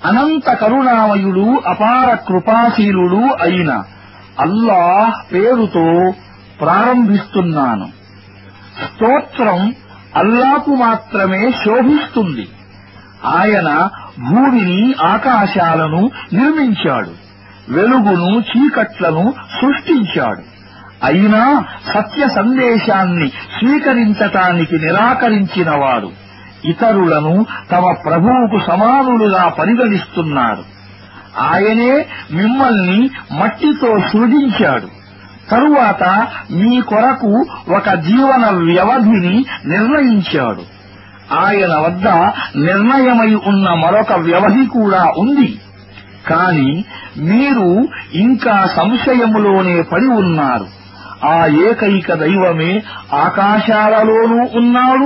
అనంత కరుణామయుడు అపార కృపాశీలుడు అయిన అల్లాహ్ పేరుతో ప్రారంభిస్తున్నాను స్తోత్రం అల్లాకు మాత్రమే శోభిస్తుంది ఆయన భూమిని ఆకాశాలను నిర్మించాడు వెలుగును చీకట్లను సృష్టించాడు అయినా సత్య సందేశాన్ని స్వీకరించటానికి నిరాకరించినవాడు ఇతరులను తమ ప్రభువుకు సమానులుగా పరిగణిస్తున్నారు ఆయనే మిమ్మల్ని మట్టితో సృజించాడు తరువాత మీ కొరకు ఒక జీవన వ్యవధిని నిర్ణయించాడు ఆయన వద్ద నిర్ణయమై ఉన్న మరొక వ్యవధి కూడా ఉంది కాని మీరు ఇంకా సంశయములోనే పడి ఉన్నారు ఆ ఏకైక దైవమే ఆకాశాలలోనూ ఉన్నాడు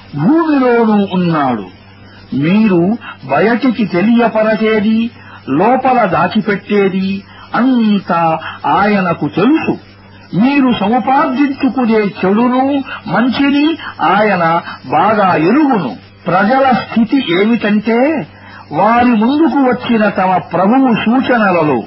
భూమిలోనూ ఉన్నాడు మీరు బయటికి తెలియపరచేది లోపల దాచిపెట్టేది అంతా ఆయనకు తెలుసు మీరు సముపార్జించుకునే చెడును మంచిని ఆయన బాగా ఎరుగును ప్రజల స్థితి ఏమిటంటే వారి ముందుకు వచ్చిన తమ ప్రభువు సూచనలలో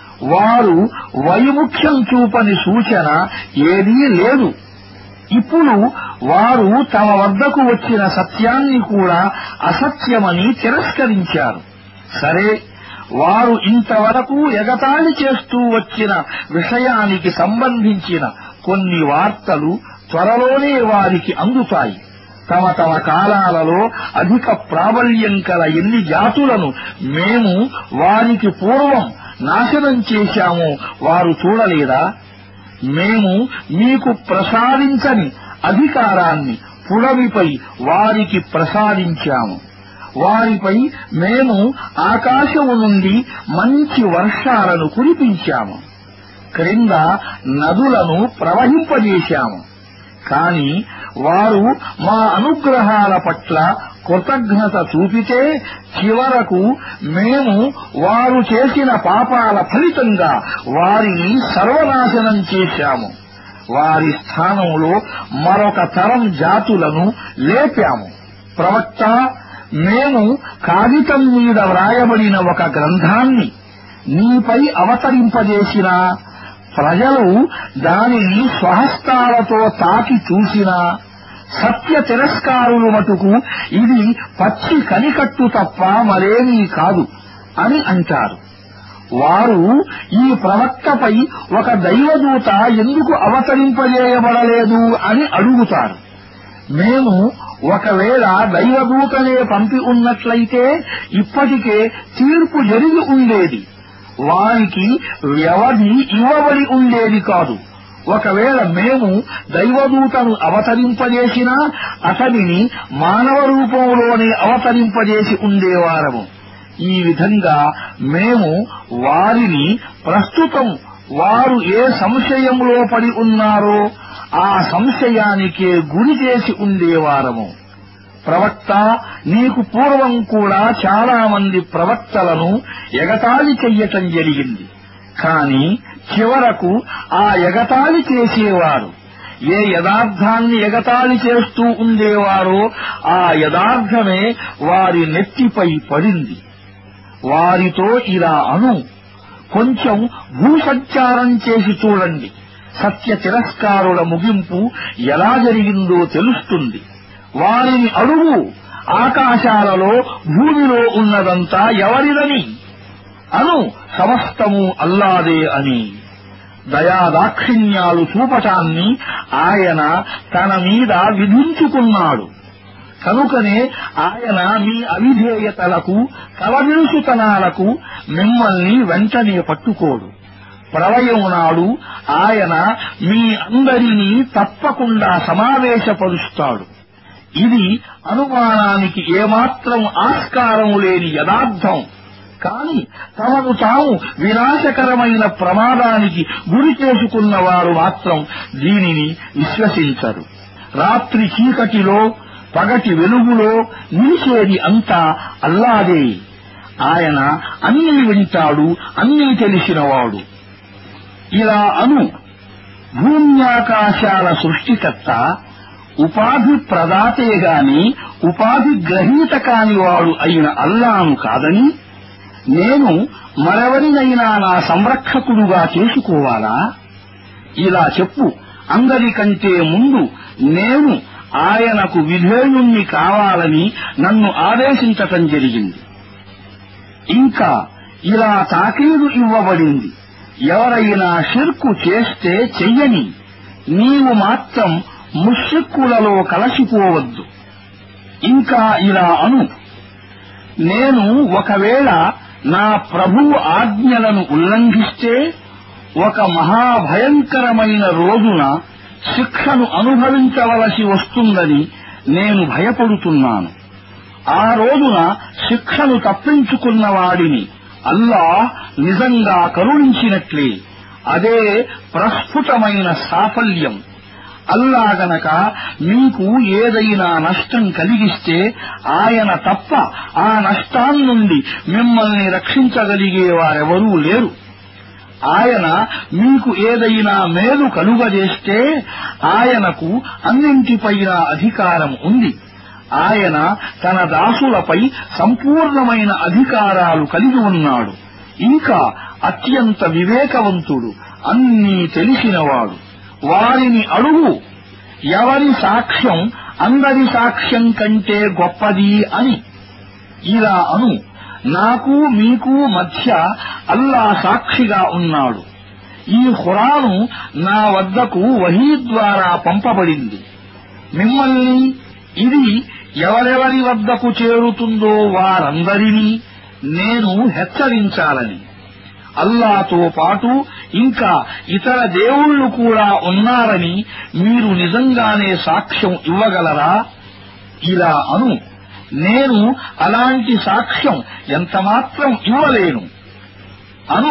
వారు వైముఖ్యం చూపని సూచన ఏదీ లేదు ఇప్పుడు వారు తమ వద్దకు వచ్చిన సత్యాన్ని కూడా అసత్యమని తిరస్కరించారు సరే వారు ఇంతవరకు ఎగతాళి చేస్తూ వచ్చిన విషయానికి సంబంధించిన కొన్ని వార్తలు త్వరలోనే వారికి అందుతాయి తమ తమ కాలాలలో అధిక ప్రాబల్యం కల ఎన్ని జాతులను మేము వారికి పూర్వం నాశనం చేశామో వారు చూడలేదా మేము మీకు ప్రసాదించని అధికారాన్ని పుడమిపై వారికి ప్రసాదించాము వారిపై మేము ఆకాశము నుండి మంచి వర్షాలను కురిపించాము క్రింద నదులను ప్రవహింపజేశాము కాని వారు మా అనుగ్రహాల పట్ల కృతజ్ఞత చూపితే చివరకు మేము వారు చేసిన పాపాల ఫలితంగా వారిని సర్వనాశనం చేశాము వారి స్థానంలో మరొక తరం జాతులను లేపాము ప్రవక్త మేము కాగితం మీద వ్రాయబడిన ఒక గ్రంథాన్ని నీపై అవతరింపజేసినా ప్రజలు దానిని స్వహస్తాలతో తాకి చూసినా సత్య తిరస్కారులు మటుకు ఇది పచ్చి కనికట్టు తప్ప మరేమీ కాదు అని అంటారు వారు ఈ ప్రవక్తపై ఒక దైవదూత ఎందుకు అవతరింపజేయబడలేదు అని అడుగుతారు మేము ఒకవేళ దైవదూతనే పంపి ఉన్నట్లయితే ఇప్పటికే తీర్పు జరిగి ఉండేది వారికి వ్యవధి ఇవ్వబడి ఉండేది కాదు ఒకవేళ మేము దైవదూతను అవతరింపజేసినా అతనిని మానవ రూపంలోనే అవతరింపజేసి ఉండేవారము ఈ విధంగా మేము వారిని ప్రస్తుతం వారు ఏ సంశయంలో పడి ఉన్నారో ఆ సంశయానికే గురి చేసి ఉండేవారము ప్రవక్త నీకు పూర్వం కూడా చాలా మంది ప్రవక్తలను ఎగతాళి చెయ్యటం జరిగింది కాని చివరకు ఆ ఎగతాళి చేసేవారు ఏ యథార్థాన్ని ఎగతాళి చేస్తూ ఉండేవారో ఆ యథార్థమే వారి నెత్తిపై పడింది వారితో ఇలా అను కొంచెం భూసంచారం చేసి చూడండి సత్య తిరస్కారుల ముగింపు ఎలా జరిగిందో తెలుస్తుంది వారిని అడుగు ఆకాశాలలో భూమిలో ఉన్నదంతా ఎవరిదని అను సమస్తము అల్లాదే అని దయాదాక్షిణ్యాలు చూపటాన్ని ఆయన తన మీద విధించుకున్నాడు కనుకనే ఆయన మీ అవిధేయతలకు కలవిరుసుతనాలకు మిమ్మల్ని వెంటనే పట్టుకోడు ప్రళయం నాడు ఆయన మీ అందరినీ తప్పకుండా సమావేశపరుస్తాడు ఇది అనుమానానికి ఏమాత్రం ఆస్కారం లేని యథార్థం కాని తమను తాము వినాశకరమైన ప్రమాదానికి గురి చేసుకున్న వారు మాత్రం దీనిని విశ్వసించరు రాత్రి చీకటిలో పగటి వెలుగులో నిలిచేది అంతా అల్లాదే ఆయన అన్నీ వింటాడు అన్నీ తెలిసినవాడు ఇలా అను భూమ్యాకాశాల సృష్టికర్త ఉపాధి ప్రదాతే గాని ఉపాధి గ్రహీత కానివాడు అయిన అల్లాను కాదని నేను మరెవరినైనా నా సంరక్షకుడుగా చేసుకోవాలా ఇలా చెప్పు అందరికంటే ముందు నేను ఆయనకు విధేయుణ్ణి కావాలని నన్ను ఆదేశించటం జరిగింది ఇంకా ఇలా తాకీదు ఇవ్వబడింది ఎవరైనా షిర్కు చేస్తే చెయ్యని నీవు మాత్రం ముష్రిక్కులలో కలసిపోవద్దు ఇంకా ఇలా అను నేను ఒకవేళ నా ప్రభువు ఆజ్ఞలను ఉల్లంఘిస్తే ఒక మహాభయంకరమైన రోజున శిక్షను అనుభవించవలసి వస్తుందని నేను భయపడుతున్నాను ఆ రోజున శిక్షను తప్పించుకున్న వాడిని అల్లా నిజంగా కరుణించినట్లే అదే ప్రస్ఫుటమైన సాఫల్యం అల్లా గనక మీకు ఏదైనా నష్టం కలిగిస్తే ఆయన తప్ప ఆ నష్టాన్నుండి మిమ్మల్ని రక్షించగలిగే వారెవరూ లేరు ఆయన మీకు ఏదైనా మేలు కలుగజేస్తే ఆయనకు అన్నింటిపైన అధికారం ఉంది ఆయన తన దాసులపై సంపూర్ణమైన అధికారాలు కలిగి ఉన్నాడు ఇంకా అత్యంత వివేకవంతుడు అన్నీ తెలిసినవాడు వారిని అడుగు ఎవరి సాక్ష్యం అందరి సాక్ష్యం కంటే గొప్పది అని ఇలా అను నాకు మీకు మధ్య అల్లా సాక్షిగా ఉన్నాడు ఈ ఖురాను నా వద్దకు వహీ ద్వారా పంపబడింది మిమ్మల్ని ఇది ఎవరెవరి వద్దకు చేరుతుందో వారందరినీ నేను హెచ్చరించాలని అల్లాతో పాటు ఇంకా ఇతర దేవుళ్లు కూడా ఉన్నారని మీరు నిజంగానే సాక్ష్యం ఇవ్వగలరా ఇలా అను నేను అలాంటి సాక్ష్యం ఎంతమాత్రం ఇవ్వలేను అను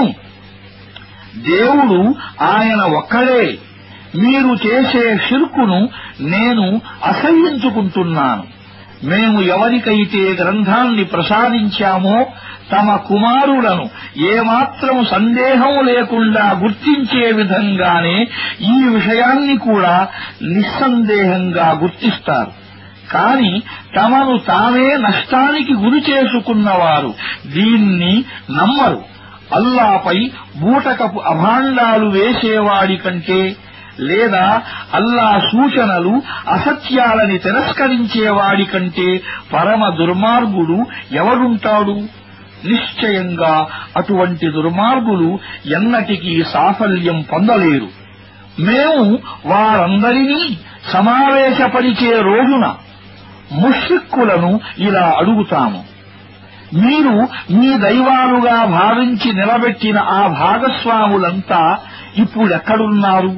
దేవుడు ఆయన ఒక్కడే మీరు చేసే షిర్కును నేను అసహ్యించుకుంటున్నాను మేము ఎవరికైతే గ్రంథాన్ని ప్రసాదించామో తమ కుమారులను ఏమాత్రం సందేహం లేకుండా గుర్తించే విధంగానే ఈ విషయాన్ని కూడా నిస్సందేహంగా గుర్తిస్తారు కాని తమను తామే నష్టానికి గురి చేసుకున్నవారు దీన్ని నమ్మరు అల్లాపై బూటకపు అభాండాలు వేసేవాడి కంటే లేదా అల్లా సూచనలు అసత్యాలని తిరస్కరించేవాడి కంటే పరమ దుర్మార్గుడు ఎవడుంటాడు నిశ్చయంగా అటువంటి దుర్మార్గులు ఎన్నటికీ సాఫల్యం పొందలేరు మేము వారందరినీ సమావేశపరిచే రోజున ముష్రిక్కులను ఇలా అడుగుతాము మీరు మీ దైవాలుగా భావించి నిలబెట్టిన ఆ భాగస్వాములంతా ఇప్పుడెక్కడున్నారు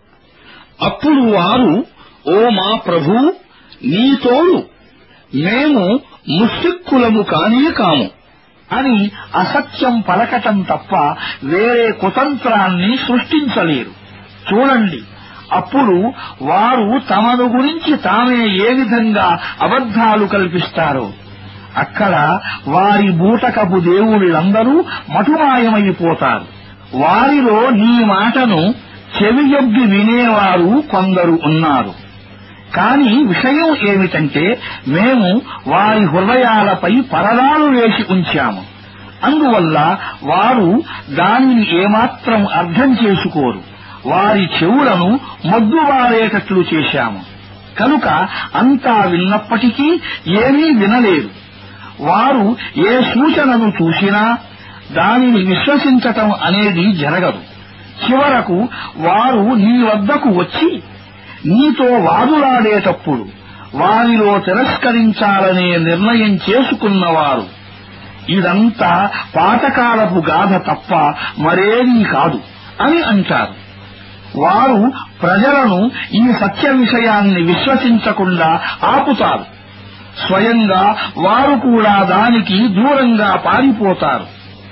అప్పుడు వారు ఓ మా ప్రభూ నీ తోడు మేము ముష్రిక్కులము కానే కాము అని అసత్యం పలకటం తప్ప వేరే కుతంత్రాన్ని సృష్టించలేరు చూడండి అప్పుడు వారు తమను గురించి తామే ఏ విధంగా అబద్ధాలు కల్పిస్తారో అక్కడ వారి బూటకపు దేవుళ్ళందరూ మటుమాయమైపోతారు వారిలో నీ మాటను చెవియొగ్గి వినేవారు కొందరు ఉన్నారు కాని విషయం ఏమిటంటే మేము వారి హృదయాలపై పరదాలు వేసి ఉంచాము అందువల్ల వారు దానిని ఏమాత్రం అర్థం చేసుకోరు వారి చెవులను మొద్దుబారేటట్లు చేశాము కనుక అంతా విన్నప్పటికీ ఏమీ వినలేరు వారు ఏ సూచనను చూసినా దానిని విశ్వసించటం అనేది జరగదు చివరకు వారు నీ వద్దకు వచ్చి నీతో వాదులాడేటప్పుడు వారిలో తిరస్కరించాలనే నిర్ణయం చేసుకున్నవారు ఇదంతా పాతకాలపు గాథ తప్ప మరేదీ కాదు అని అంటారు వారు ప్రజలను ఈ సత్య విషయాన్ని విశ్వసించకుండా ఆపుతారు స్వయంగా వారు కూడా దానికి దూరంగా పారిపోతారు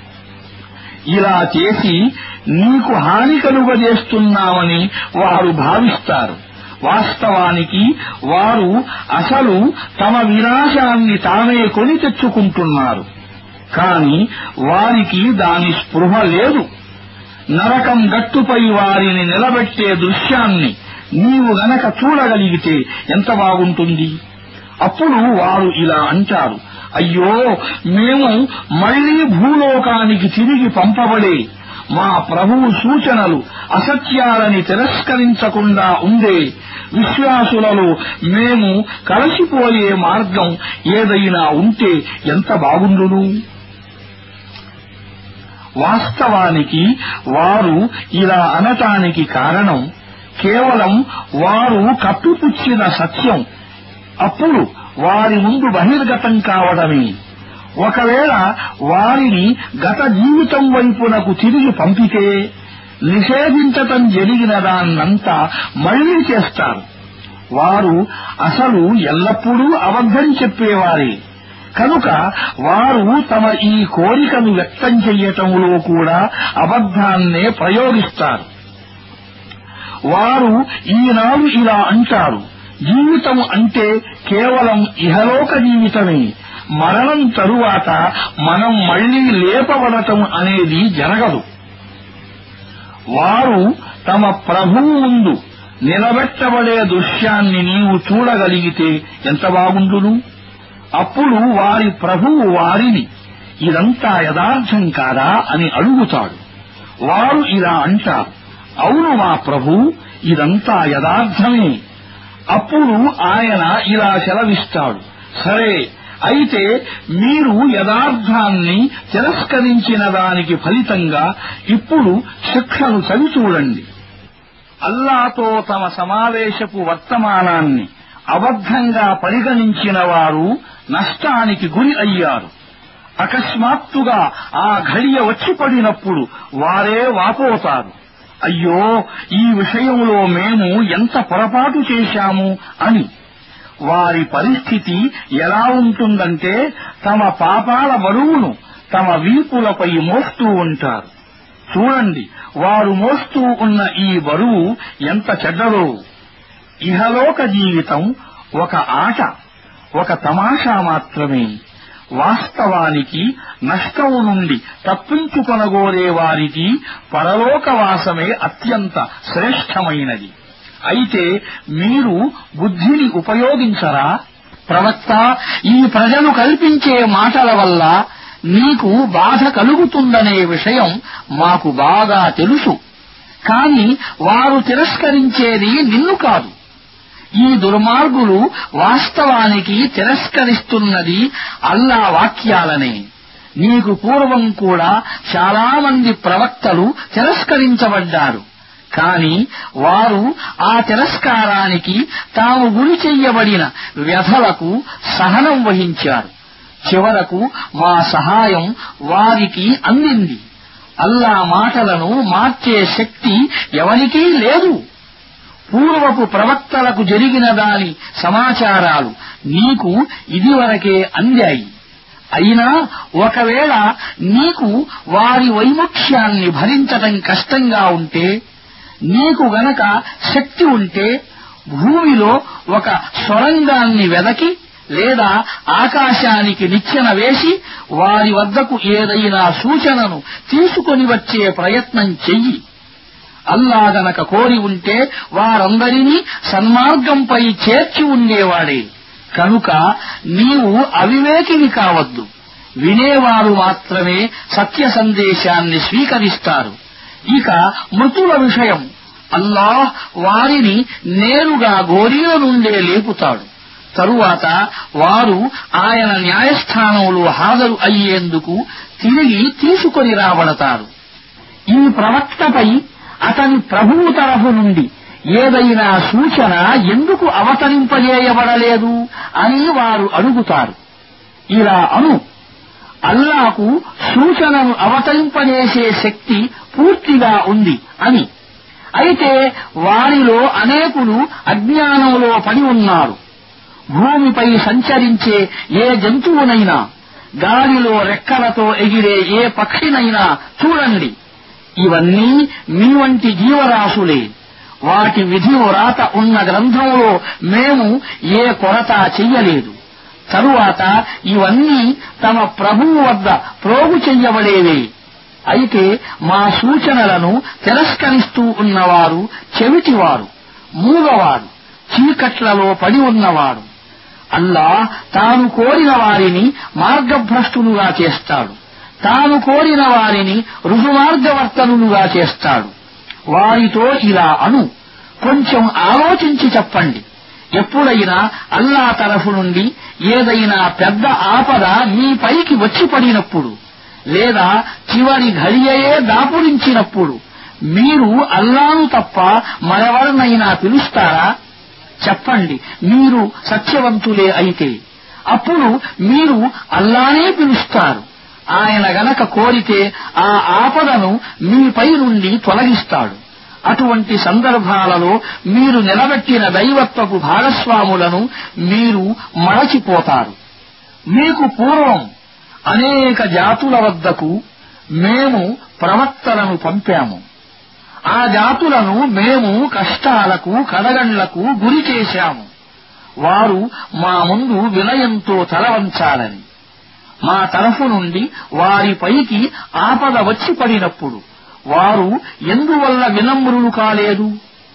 ఇలా చేసి నీకు హాని కలుగజేస్తున్నామని వారు భావిస్తారు వాస్తవానికి వారు అసలు తమ వినాశాన్ని తామే కొని తెచ్చుకుంటున్నారు కాని వారికి దాని స్పృహ లేదు నరకం గట్టుపై వారిని నిలబెట్టే దృశ్యాన్ని నీవు గనక చూడగలిగితే ఎంత బాగుంటుంది అప్పుడు వారు ఇలా అంటారు అయ్యో మేము మళ్లీ భూలోకానికి తిరిగి పంపబడే మా ప్రభువు సూచనలు అసత్యాలని తిరస్కరించకుండా ఉండే విశ్వాసులలో మేము కలసిపోయే మార్గం ఏదైనా ఉంటే ఎంత బాగుండును వాస్తవానికి వారు ఇలా అనటానికి కారణం కేవలం వారు కప్పిపుచ్చిన సత్యం అప్పుడు వారి ముందు బహిర్గతం కావడమే ఒకవేళ వారిని గత జీవితం వైపునకు తిరిగి పంపితే నిషేధించటం జరిగిన దాన్నంతా మళ్లీ చేస్తారు వారు అసలు ఎల్లప్పుడూ అబద్ధం చెప్పేవారే కనుక వారు తమ ఈ కోరికను వ్యక్తం చెయ్యటంలో కూడా అబద్ధాన్నే ప్రయోగిస్తారు వారు ఈనాడు ఇలా అంటారు జీవితం అంటే కేవలం ఇహలోక జీవితమే మరణం తరువాత మనం మళ్లీ లేపబడటం అనేది జరగదు వారు తమ ప్రభువు ముందు నిలబెట్టబడే దృశ్యాన్ని నీవు చూడగలిగితే ఎంత బాగుండును అప్పుడు వారి ప్రభువు వారిని ఇదంతా యథార్థం కాదా అని అడుగుతాడు వారు ఇలా అంటారు అవును మా ప్రభు ఇదంతా యథార్థమే అప్పుడు ఆయన ఇలా సెలవిస్తాడు సరే అయితే మీరు యథార్థాన్ని తిరస్కరించిన దానికి ఫలితంగా ఇప్పుడు శిక్షను చవిచూడండి అల్లాతో తమ సమావేశపు వర్తమానాన్ని అబద్ధంగా పరిగణించిన వారు నష్టానికి గురి అయ్యారు అకస్మాత్తుగా ఆ ఘడియ వచ్చి పడినప్పుడు వారే వాపోతారు అయ్యో ఈ విషయంలో మేము ఎంత పొరపాటు చేశాము అని వారి పరిస్థితి ఎలా ఉంటుందంటే తమ పాపాల బరువును తమ వీపులపై మోస్తూ ఉంటారు చూడండి వారు మోస్తూ ఉన్న ఈ బరువు ఎంత చెడ్డదో ఇహలోక జీవితం ఒక ఆట ఒక తమాషా మాత్రమే వాస్తవానికి నష్టం నుండి తప్పించుకొనగోరే వారికి పరలోకవాసమే అత్యంత శ్రేష్టమైనది అయితే మీరు బుద్ధిని ఉపయోగించరా ప్రవక్త ఈ ప్రజలు కల్పించే మాటల వల్ల నీకు బాధ కలుగుతుందనే విషయం మాకు బాగా తెలుసు కాని వారు తిరస్కరించేది నిన్ను కాదు ఈ దుర్మార్గులు వాస్తవానికి తిరస్కరిస్తున్నది అల్లా వాక్యాలనే నీకు పూర్వం కూడా చాలా మంది ప్రవక్తలు తిరస్కరించబడ్డారు కాని వారు ఆ తిరస్కారానికి తాము గురి చెయ్యబడిన వ్యధలకు సహనం వహించారు చివరకు మా సహాయం వారికి అందింది అల్లా మాటలను మార్చే శక్తి ఎవరికీ లేదు పూర్వపు ప్రవక్తలకు జరిగిన దాని సమాచారాలు నీకు ఇదివరకే అందాయి అయినా ఒకవేళ నీకు వారి వైముఖ్యాన్ని భరించటం కష్టంగా ఉంటే నీకు గనక శక్తి ఉంటే భూమిలో ఒక సొరంగాన్ని వెదకి లేదా ఆకాశానికి నిచ్చెన వేసి వారి వద్దకు ఏదైనా సూచనను తీసుకొని వచ్చే ప్రయత్నం చెయ్యి అల్లా గనక కోరి ఉంటే వారందరినీ సన్మార్గంపై చేర్చి ఉండేవాడే కనుక నీవు అవివేకిని కావద్దు వినేవారు మాత్రమే సత్య సందేశాన్ని స్వీకరిస్తారు ఇక మృతుల విషయం అల్లాహ్ వారిని నేరుగా గోరీల నుండే లేపుతాడు తరువాత వారు ఆయన న్యాయస్థానంలో హాజరు అయ్యేందుకు తిరిగి తీసుకొని రాబడతారు ఈ ప్రవక్తపై అతని ప్రభువు తరఫు నుండి ఏదైనా సూచన ఎందుకు అవతరింపజేయబడలేదు అని వారు అడుగుతారు ఇలా అను అల్లాకు సూచనను అవతరింపజేసే శక్తి పూర్తిగా ఉంది అని అయితే వారిలో అనేకులు అజ్ఞానంలో పడి ఉన్నారు భూమిపై సంచరించే ఏ జంతువునైనా గాలిలో రెక్కలతో ఎగిరే ఏ పక్షినైనా చూడండి ఇవన్నీ మీ వంటి జీవరాశులే వాటి విధి వ్రాత ఉన్న గ్రంథంలో మేము ఏ కొరత చెయ్యలేదు తరువాత ఇవన్నీ తమ ప్రభువు వద్ద ప్రోగు చెయ్యబడేవే అయితే మా సూచనలను తిరస్కరిస్తూ ఉన్నవారు చెవిటివారు మూగవారు చీకట్లలో పడి ఉన్నవారు అల్లా తాను కోరిన వారిని మార్గభ్రష్టులుగా చేస్తాడు తాను కోరిన వారిని రుజుమార్గవర్తనులుగా చేస్తాడు వారితో ఇలా అను కొంచెం ఆలోచించి చెప్పండి ఎప్పుడైనా అల్లా తరఫు నుండి ఏదైనా పెద్ద ఆపద మీపైకి వచ్చి పడినప్పుడు లేదా చివరి ఘడియయే దాపురించినప్పుడు మీరు అల్లాను తప్ప మరెవరినైనా పిలుస్తారా చెప్పండి మీరు సత్యవంతులే అయితే అప్పుడు మీరు అల్లానే పిలుస్తారు ఆయన గనక కోరితే ఆ ఆపదను మీపై నుండి తొలగిస్తాడు అటువంటి సందర్భాలలో మీరు నిలబెట్టిన దైవత్వపు భాగస్వాములను మీరు మరచిపోతారు మీకు పూర్వం అనేక జాతుల వద్దకు మేము ప్రవక్తలను పంపాము ఆ జాతులను మేము కష్టాలకు కడగండ్లకు గురి చేశాము వారు మా ముందు వినయంతో తలవంచాలని మా తరఫు నుండి వారిపైకి ఆపద వచ్చి పడినప్పుడు వారు ఎందువల్ల వినమ్రులు కాలేదు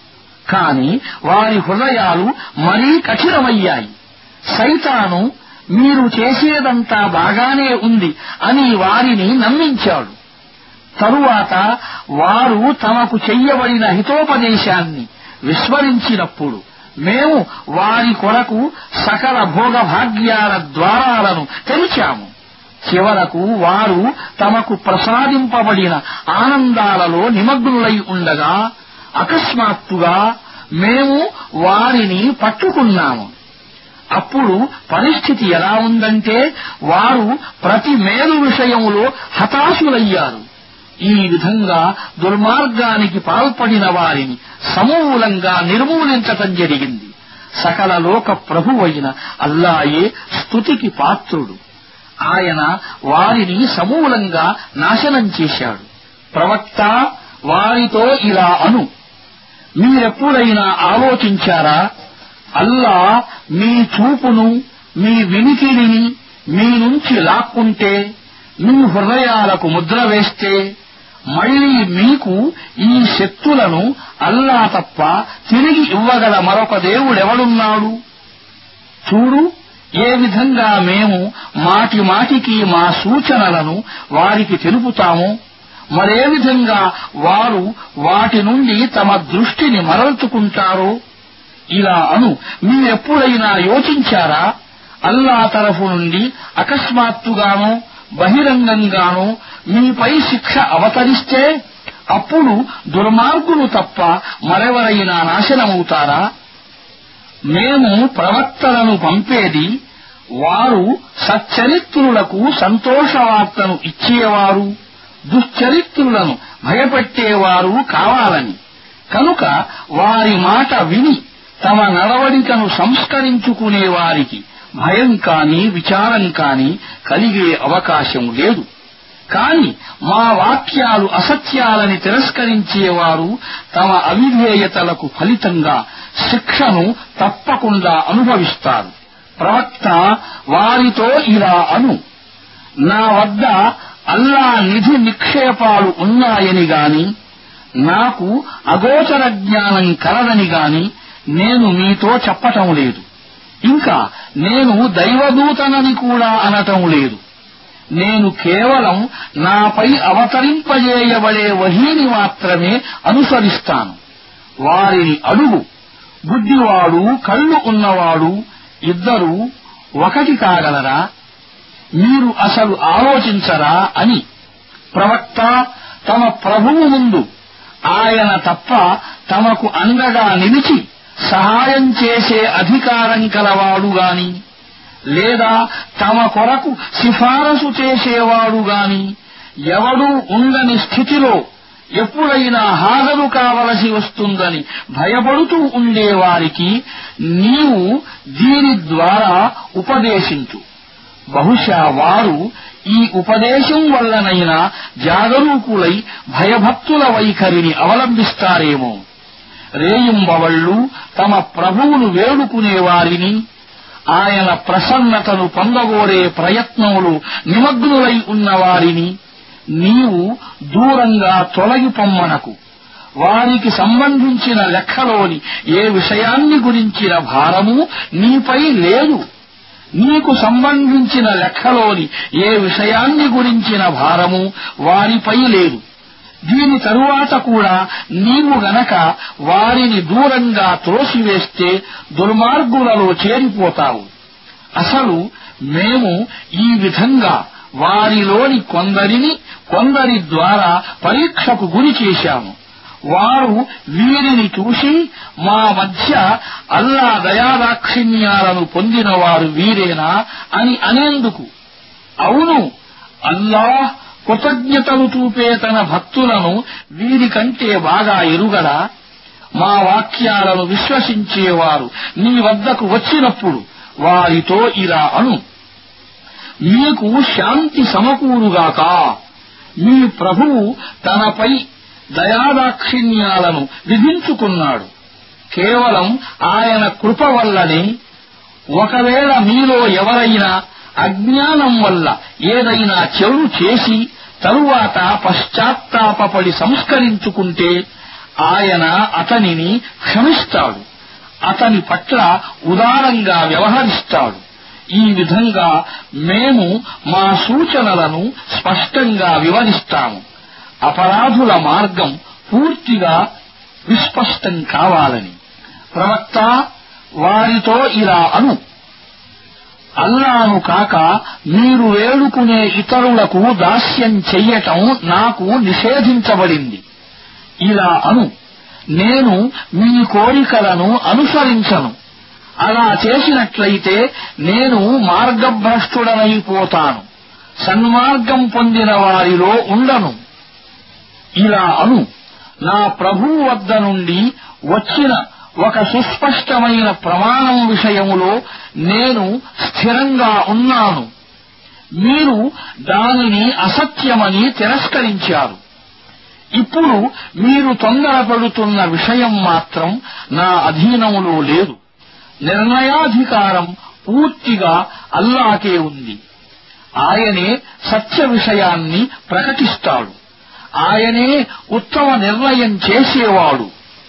కాని వారి హృదయాలు మరీ కఠినమయ్యాయి సైతాను మీరు చేసేదంతా బాగానే ఉంది అని వారిని నమ్మించాడు తరువాత వారు తమకు చెయ్యబడిన హితోపదేశాన్ని విస్మరించినప్పుడు మేము వారి కొరకు సకల భోగభాగ్యాల ద్వారాలను తెరిచాము చివరకు వారు తమకు ప్రసాదింపబడిన ఆనందాలలో నిమగ్నులై ఉండగా అకస్మాత్తుగా మేము వారిని పట్టుకున్నాము అప్పుడు పరిస్థితి ఎలా ఉందంటే వారు ప్రతి మేలు విషయంలో హతాశులయ్యారు ఈ విధంగా దుర్మార్గానికి పాల్పడిన వారిని సమూలంగా నిర్మూలించటం జరిగింది సకల లోక ప్రభువైన అల్లాయే స్తుతికి పాత్రుడు ఆయన వారిని సమూలంగా నాశనం చేశాడు ప్రవక్త వారితో ఇలా అను మీరెప్పుడైనా ఆలోచించారా అల్లా మీ చూపును మీ వినికిడిని మీ నుంచి లాక్కుంటే మీ హృదయాలకు ముద్ర వేస్తే మళ్లీ మీకు ఈ శక్తులను అల్లా తప్ప తిరిగి ఇవ్వగల మరొక దేవుడెవడున్నాడు చూడు ఏ విధంగా మేము మాటి మాటికి మా సూచనలను వారికి తెలుపుతామో మరే విధంగా వారు వాటి నుండి తమ దృష్టిని మరల్చుకుంటారో ఇలా అను మీరెప్పుడైనా యోచించారా అల్లా తరఫు నుండి అకస్మాత్తుగానో బహిరంగంగానో మీపై శిక్ష అవతరిస్తే అప్పుడు దుర్మార్గులు తప్ప మరెవరైనా నాశనమవుతారా మేము ప్రవక్తలను పంపేది వారు సచ్చరిత్రులకు సంతోషవార్తను ఇచ్చేవారు దుశ్చరిత్రులను భయపెట్టేవారు కావాలని కనుక వారి మాట విని తమ నడవడికను సంస్కరించుకునే వారికి భయం కాని విచారం కాని కలిగే అవకాశం లేదు కాని మా వాక్యాలు అసత్యాలని తిరస్కరించేవారు తమ అవిధేయతలకు ఫలితంగా శిక్షను తప్పకుండా అనుభవిస్తారు ప్రవక్త వారితో ఇలా అను నా వద్ద అల్లా నిధి నిక్షేపాలు ఉన్నాయని గాని నాకు అగోచర జ్ఞానం కలదని గాని నేను మీతో చెప్పటం లేదు ఇంకా నేను దైవదూతనని కూడా అనటం లేదు నేను కేవలం నాపై అవతరింపజేయబడే వహీని మాత్రమే అనుసరిస్తాను వారిని అడుగు బుద్ధివాడు కళ్ళు ఉన్నవాడు ఇద్దరు ఒకటి కాగలరా మీరు అసలు ఆలోచించరా అని ప్రవక్త తమ ప్రభువు ముందు ఆయన తప్ప తమకు అండగా నిలిచి సహాయం చేసే అధికారం కలవాడు గాని లేదా తమ కొరకు సిఫారసు చేసేవాడు గాని ఎవడూ ఉండని స్థితిలో ఎప్పుడైనా హాజరు కావలసి వస్తుందని భయపడుతూ ఉండేవారికి నీవు దీని ద్వారా ఉపదేశించు బహుశా వారు ఈ ఉపదేశం వల్లనైనా జాగరూకులై భయభక్తుల వైఖరిని అవలంబిస్తారేమో రేయింబవళ్ళు తమ ప్రభువును వేడుకునేవారిని ఆయన ప్రసన్నతను పొందగోరే ప్రయత్నములు నిమగ్నులై ఉన్నవారిని నీవు దూరంగా తొలగి పొమ్మనకు వారికి సంబంధించిన లెక్కలోని ఏ విషయాన్ని గురించిన భారము నీపై లేదు నీకు సంబంధించిన లెక్కలోని ఏ విషయాన్ని గురించిన భారము వారిపై లేదు దీని తరువాత కూడా నీవు గనక వారిని దూరంగా త్రోసివేస్తే దుర్మార్గులలో చేరిపోతావు అసలు మేము ఈ విధంగా వారిలోని కొందరిని కొందరి ద్వారా పరీక్షకు గురి చేశాము వారు వీరిని చూసి మా మధ్య అల్లా దయాదాక్షిణ్యాలను పొందినవారు వీరేనా అని అనేందుకు అవును అల్లాహ్ కృతజ్ఞతలు చూపే తన భక్తులను వీరికంటే బాగా ఎరుగడా మా వాక్యాలను విశ్వసించేవారు నీ వద్దకు వచ్చినప్పుడు వారితో ఇలా అను మీకు శాంతి సమకూరుగాక మీ ప్రభువు తనపై దయాదాక్షిణ్యాలను విధించుకున్నాడు కేవలం ఆయన కృప వల్లనే ఒకవేళ మీలో ఎవరైనా అజ్ఞానం వల్ల ఏదైనా చెడు చేసి తరువాత పశ్చాత్తాపపడి సంస్కరించుకుంటే ఆయన అతనిని క్షమిస్తాడు అతని పట్ల ఉదారంగా వ్యవహరిస్తాడు ఈ విధంగా మేము మా సూచనలను స్పష్టంగా వివరిస్తాము అపరాధుల మార్గం పూర్తిగా విస్పష్టం కావాలని ప్రవక్త వారితో ఇలా అను అల్లాను కాక మీరు వేడుకునే ఇతరులకు దాస్యం చెయ్యటం నాకు నిషేధించబడింది ఇలా అను నేను మీ కోరికలను అనుసరించను అలా చేసినట్లయితే నేను మార్గభ్రష్టుడనైపోతాను సన్మార్గం పొందిన వారిలో ఉండను ఇలా అను నా ప్రభువు వద్ద నుండి వచ్చిన ఒక సుస్పష్టమైన ప్రమాణం విషయములో నేను స్థిరంగా ఉన్నాను మీరు దానిని అసత్యమని తిరస్కరించారు ఇప్పుడు మీరు తొందరపడుతున్న విషయం మాత్రం నా అధీనములో లేదు నిర్ణయాధికారం పూర్తిగా అల్లాకే ఉంది ఆయనే సత్య విషయాన్ని ప్రకటిస్తాడు ఆయనే ఉత్తమ నిర్ణయం చేసేవాడు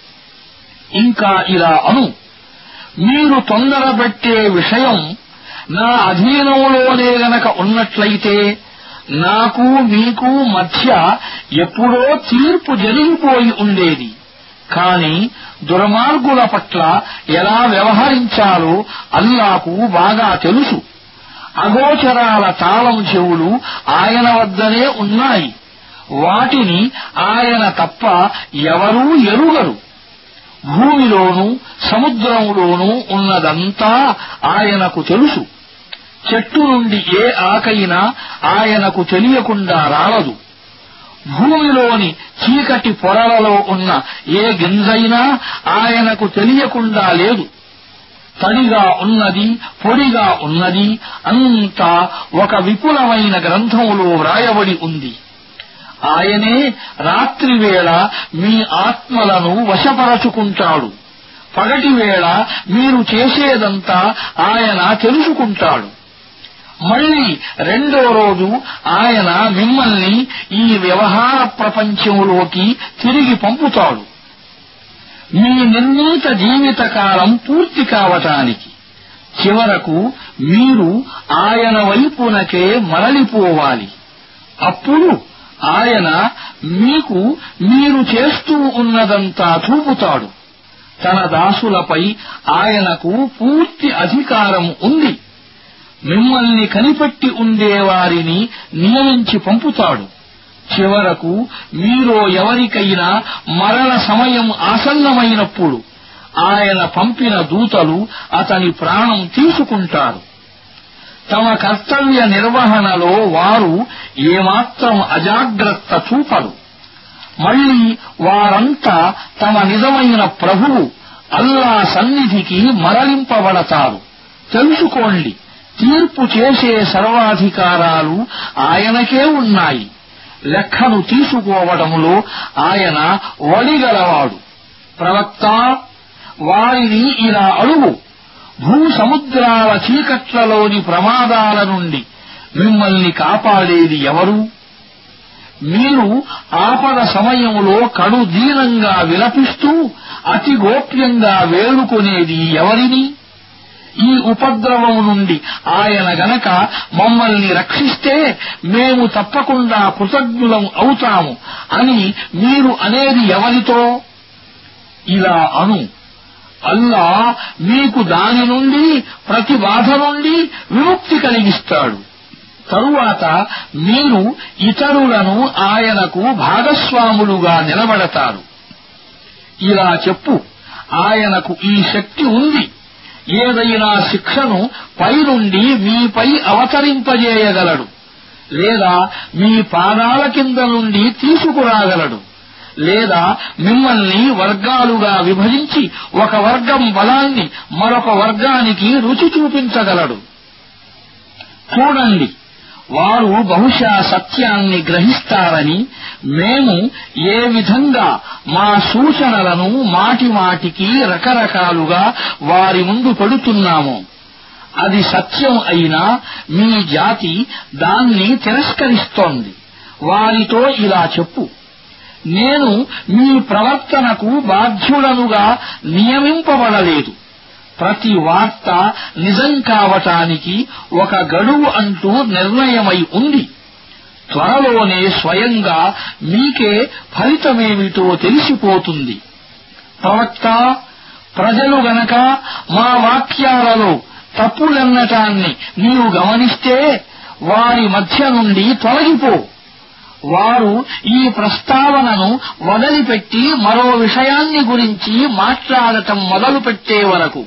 ఇంకా ఇలా అను మీరు తొందరపెట్టే విషయం నా అధీనంలోనే గనక ఉన్నట్లయితే నాకు మీకు మధ్య ఎప్పుడో తీర్పు జరిగిపోయి ఉండేది కాని దుర్మార్గుల పట్ల ఎలా వ్యవహరించాలో అల్లాకు బాగా తెలుసు అగోచరాల తాళం చెవులు ఆయన వద్దనే ఉన్నాయి వాటిని ఆయన తప్ప ఎవరూ ఎరుగరు భూమిలోనూ సముద్రములోనూ ఉన్నదంతా ఆయనకు తెలుసు చెట్టు నుండి ఏ ఆకైనా ఆయనకు తెలియకుండా రాలదు భూమిలోని చీకటి పొరలలో ఉన్న ఏ గింజైనా ఆయనకు తెలియకుండా లేదు తడిగా ఉన్నది పొడిగా ఉన్నది అంతా ఒక విపులమైన గ్రంథములో వ్రాయబడి ఉంది ఆయనే రాత్రివేళ మీ ఆత్మలను వశపరచుకుంటాడు పగటివేళ మీరు చేసేదంతా ఆయన తెలుసుకుంటాడు మళ్ళీ రెండో రోజు ఆయన మిమ్మల్ని ఈ వ్యవహార ప్రపంచంలోకి తిరిగి పంపుతాడు మీ నిర్ణీత జీవితకాలం పూర్తి కావటానికి చివరకు మీరు ఆయన వైపునకే మరలిపోవాలి అప్పుడు ఆయన మీకు మీరు చేస్తూ ఉన్నదంతా చూపుతాడు తన దాసులపై ఆయనకు పూర్తి అధికారం ఉంది మిమ్మల్ని కనిపెట్టి ఉండేవారిని నియమించి పంపుతాడు చివరకు మీలో ఎవరికైనా మరణ సమయం ఆసన్నమైనప్పుడు ఆయన పంపిన దూతలు అతని ప్రాణం తీసుకుంటారు తమ కర్తవ్య నిర్వహణలో వారు ఏమాత్రం అజాగ్రత్త చూపరు మళ్లీ వారంతా తమ నిజమైన ప్రభువు అల్లా సన్నిధికి మరలింపబడతారు తెలుసుకోండి తీర్పు చేసే సర్వాధికారాలు ఆయనకే ఉన్నాయి లెక్కను తీసుకోవడంలో ఆయన వడిగలవాడు ప్రవక్త వారిని ఇలా అడుగు భూ సముద్రాల చీకట్లలోని ప్రమాదాల నుండి మిమ్మల్ని కాపాడేది ఎవరు మీరు ఆపద సమయంలో కడు దీనంగా విలపిస్తూ అతి గోప్యంగా వేడుకునేది ఎవరిని ఈ ఉపద్రవం నుండి ఆయన గనక మమ్మల్ని రక్షిస్తే మేము తప్పకుండా కృతజ్ఞులం అవుతాము అని మీరు అనేది ఎవరితో ఇలా అను అల్లా మీకు దాని నుండి ప్రతి బాధ నుండి విముక్తి కలిగిస్తాడు తరువాత మీరు ఇతరులను ఆయనకు భాగస్వాములుగా నిలబడతారు ఇలా చెప్పు ఆయనకు ఈ శక్తి ఉంది ఏదైనా శిక్షను పైనుండి మీపై అవతరింపజేయగలడు లేదా మీ పాదాల కింద నుండి తీసుకురాగలడు లేదా మిమ్మల్ని వర్గాలుగా విభజించి ఒక వర్గం బలాన్ని మరొక వర్గానికి రుచి చూపించగలడు చూడండి వారు బహుశా సత్యాన్ని గ్రహిస్తారని మేము ఏ విధంగా మా సూచనలను మాటి మాటికి రకరకాలుగా వారి ముందు పెడుతున్నామో అది సత్యం అయినా మీ జాతి దాన్ని తిరస్కరిస్తోంది వారితో ఇలా చెప్పు నేను మీ ప్రవర్తనకు బాధ్యుడనుగా నియమింపబడలేదు ప్రతి వార్త నిజం కావటానికి ఒక గడువు అంటూ నిర్ణయమై ఉంది త్వరలోనే స్వయంగా మీకే ఫలితమేమిటో తెలిసిపోతుంది ప్రవక్త ప్రజలు గనక మా వాక్యాలలో తప్పులన్నటాన్ని నీవు గమనిస్తే వారి మధ్య నుండి తొలగిపో వారు ఈ ప్రస్తావనను వదిలిపెట్టి మరో విషయాన్ని గురించి మాట్లాడటం మొదలుపెట్టే వరకు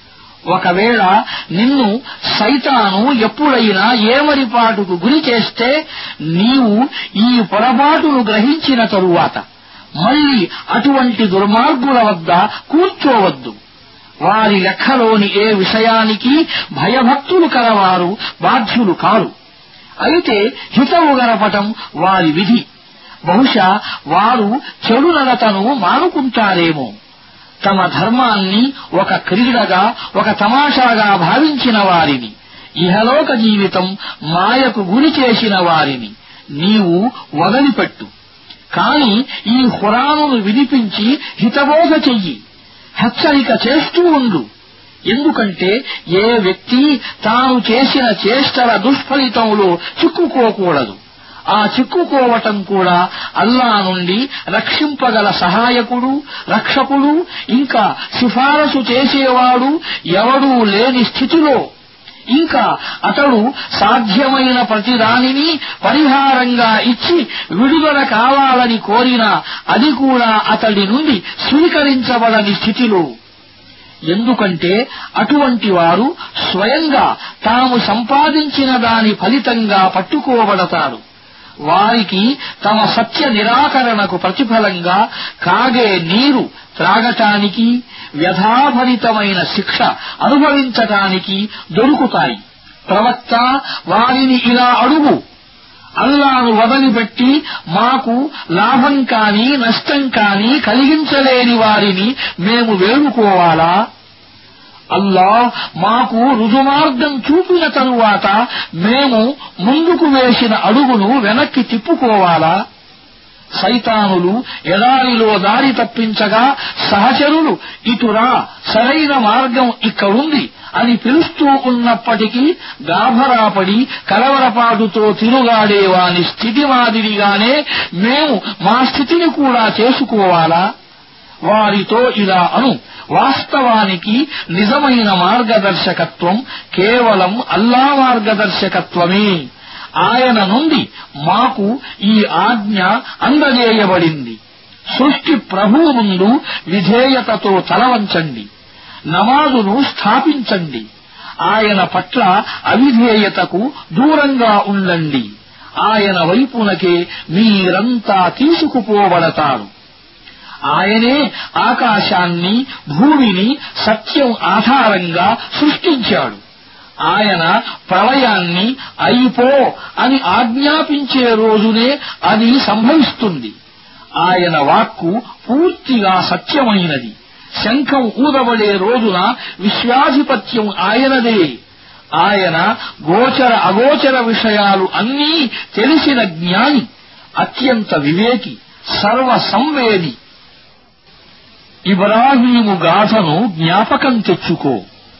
ఒకవేళ నిన్ను సైతాను ఎప్పుడైనా ఏమరిపాటుకు గురి చేస్తే నీవు ఈ పొరపాటును గ్రహించిన తరువాత మళ్ళీ అటువంటి దుర్మార్గుల వద్ద కూర్చోవద్దు వారి లెక్కలోని ఏ విషయానికి భయభక్తులు కలవారు బాధ్యులు కారు అయితే హితవు గరపటం వారి విధి బహుశా వారు చెడు నడతను మానుకుంటారేమో తమ ధర్మాన్ని ఒక క్రీడగా ఒక తమాషాగా భావించిన వారిని ఇహలోక జీవితం మాయకు గురి చేసిన వారిని నీవు వదిలిపెట్టు కాని ఈ హురానును వినిపించి హితబోధ చెయ్యి హెచ్చరిక చేస్తూ ఉండు ఎందుకంటే ఏ వ్యక్తి తాను చేసిన చేష్టల దుష్ఫలితంలో చిక్కుకోకూడదు ఆ చిక్కుకోవటం కూడా అల్లా నుండి రక్షింపగల సహాయకుడు రక్షకుడు ఇంకా సిఫారసు చేసేవాడు ఎవడూ లేని స్థితిలో ఇంకా అతడు సాధ్యమైన ప్రతిదానిని పరిహారంగా ఇచ్చి విడుదల కావాలని కోరినా అది కూడా అతడి నుండి స్వీకరించబడని స్థితిలో ఎందుకంటే అటువంటి వారు స్వయంగా తాము సంపాదించిన దాని ఫలితంగా పట్టుకోబడతారు వారికి తమ సత్య నిరాకరణకు ప్రతిఫలంగా కాగే నీరు త్రాగటానికి వ్యధాభరితమైన శిక్ష అనుభవించటానికి దొరుకుతాయి ప్రవక్త వారిని ఇలా అడుగు అల్లాను వదిలిపెట్టి మాకు లాభం కాని నష్టం కాని కలిగించలేని వారిని మేము వేడుకోవాలా అల్లా మాకు రుజుమార్గం చూపిన తరువాత మేము ముందుకు వేసిన అడుగును వెనక్కి తిప్పుకోవాలా సైతానులు ఎడారిలో దారి తప్పించగా సహచరులు ఇటురా సరైన మార్గం ఇక్కడుంది అని పిలుస్తూ ఉన్నప్పటికీ గాభరాపడి కలవరపాటుతో తిరుగాడే వాని స్థితి మాదిరిగానే మేము మా స్థితిని కూడా చేసుకోవాలా వారితో ఇలా అను వాస్తవానికి నిజమైన మార్గదర్శకత్వం కేవలం అల్లా మార్గదర్శకత్వమే ఆయన నుండి మాకు ఈ ఆజ్ఞ అందజేయబడింది సృష్టి ప్రభువు ముందు విధేయతతో తలవంచండి నమాజును స్థాపించండి ఆయన పట్ల అవిధేయతకు దూరంగా ఉండండి ఆయన వైపునకే మీరంతా తీసుకుపోబడతారు ఆయనే ఆకాశాన్ని భూమిని సత్యం ఆధారంగా సృష్టించాడు ఆయన ప్రళయాన్ని అయిపో అని ఆజ్ఞాపించే రోజునే అది సంభవిస్తుంది ఆయన వాక్కు పూర్తిగా సత్యమైనది శంఖం ఊదబడే రోజున విశ్వాధిపత్యం ఆయనదే ఆయన గోచర అగోచర విషయాలు అన్నీ తెలిసిన జ్ఞాని అత్యంత వివేకి సర్వ సంవేది ఇబ్రాహీము గాథను జ్ఞాపకం తెచ్చుకో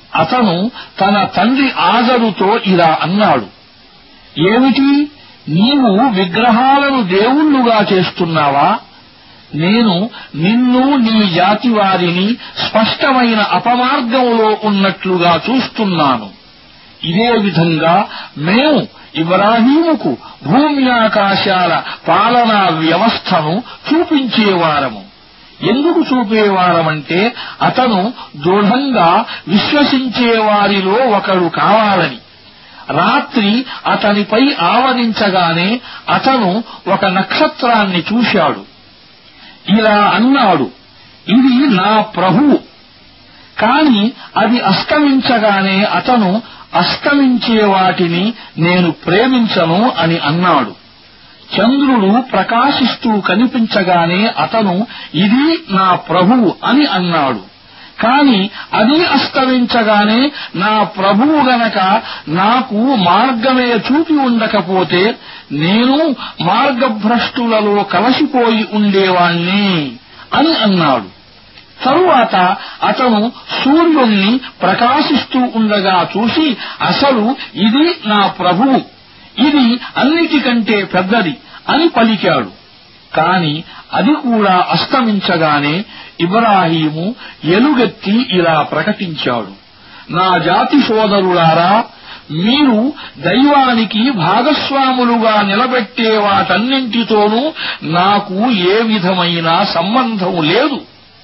అతను తన తండ్రి ఆజరుతో ఇలా అన్నాడు ఏమిటి నీవు విగ్రహాలను దేవుళ్ళుగా చేస్తున్నావా నేను నిన్ను నీ జాతి వారిని స్పష్టమైన అపమార్గంలో ఉన్నట్లుగా చూస్తున్నాను ఇదే విధంగా మేము ఇబ్రాహీముకు భూమి ఆకాశాల పాలనా వ్యవస్థను చూపించేవారము ఎందుకు చూపేవారమంటే అతను దృఢంగా విశ్వసించే వారిలో ఒకడు కావాలని రాత్రి అతనిపై ఆవరించగానే అతను ఒక నక్షత్రాన్ని చూశాడు ఇలా అన్నాడు ఇది నా ప్రభువు కాని అది అస్తమించగానే అతను అస్తమించే వాటిని నేను ప్రేమించను అని అన్నాడు చంద్రుడు ప్రకాశిస్తూ కనిపించగానే అతను ఇది నా ప్రభువు అని అన్నాడు కాని అది అస్తమించగానే నా ప్రభువు గనక నాకు మార్గమే చూపి ఉండకపోతే నేను మార్గభ్రష్టులలో కలసిపోయి ఉండేవాణ్ణి అని అన్నాడు తరువాత అతను సూర్యుణ్ణి ప్రకాశిస్తూ ఉండగా చూసి అసలు ఇది నా ప్రభువు ఇది అన్నిటికంటే పెద్దది అని పలికాడు కాని అది కూడా అస్తమించగానే ఇబ్రాహీము ఎలుగెత్తి ఇలా ప్రకటించాడు నా జాతి సోదరులారా మీరు దైవానికి భాగస్వాములుగా నిలబెట్టే వాటన్నింటితోనూ నాకు ఏ విధమైన సంబంధం లేదు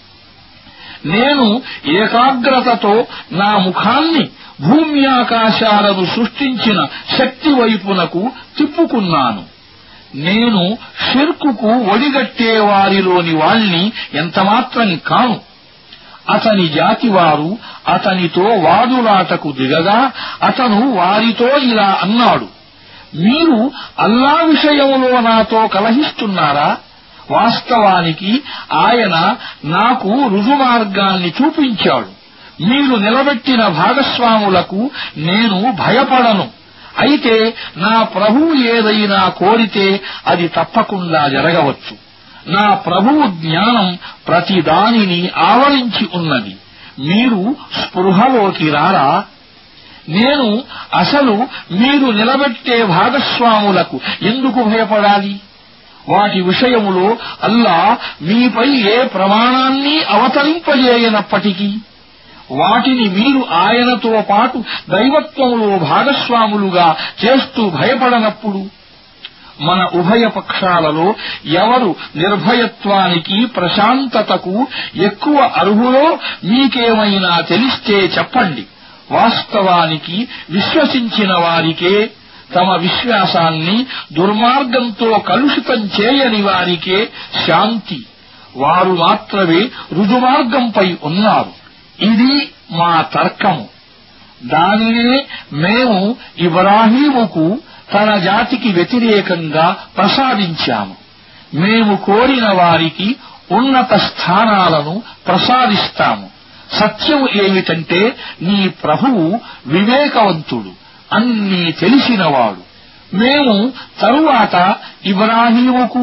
నేను ఏకాగ్రతతో నా ముఖాన్ని భూమి ఆకాశాలను సృష్టించిన శక్తి వైపునకు తిప్పుకున్నాను నేను షిర్కుకు ఒడిగట్టే వారిలోని వాణ్ణి ఎంతమాత్రం కాను అతని జాతివారు అతనితో వాదులాటకు దిగగా అతను వారితో ఇలా అన్నాడు మీరు అల్లా విషయంలో నాతో కలహిస్తున్నారా వాస్తవానికి ఆయన నాకు రుజుమార్గాన్ని చూపించాడు మీరు నిలబెట్టిన భాగస్వాములకు నేను భయపడను అయితే నా ప్రభువు ఏదైనా కోరితే అది తప్పకుండా జరగవచ్చు నా ప్రభువు జ్ఞానం ప్రతి దానిని ఆవరించి ఉన్నది మీరు స్పృహలోకి రారా నేను అసలు మీరు నిలబెట్టే భాగస్వాములకు ఎందుకు భయపడాలి వాటి విషయములో అల్లా మీపై ఏ ప్రమాణాన్ని అవతరింపజేయనప్పటికీ వాటిని మీరు ఆయనతో పాటు దైవత్వంలో భాగస్వాములుగా చేస్తూ భయపడనప్పుడు మన ఉభయ పక్షాలలో ఎవరు నిర్భయత్వానికి ప్రశాంతతకు ఎక్కువ అర్హులో మీకేమైనా తెలిస్తే చెప్పండి వాస్తవానికి విశ్వసించిన వారికే తమ విశ్వాసాన్ని దుర్మార్గంతో కలుషితం చేయని వారికే శాంతి వారు మాత్రమే రుజుమార్గంపై ఉన్నారు ఇది మా తర్కము దానినే మేము ఇబ్రాహీముకు తన జాతికి వ్యతిరేకంగా ప్రసాదించాము మేము కోరిన వారికి ఉన్నత స్థానాలను ప్రసాదిస్తాము సత్యం ఏమిటంటే నీ ప్రభువు వివేకవంతుడు అన్నీ తెలిసినవాడు మేము తరువాత ఇబ్రాహీముకు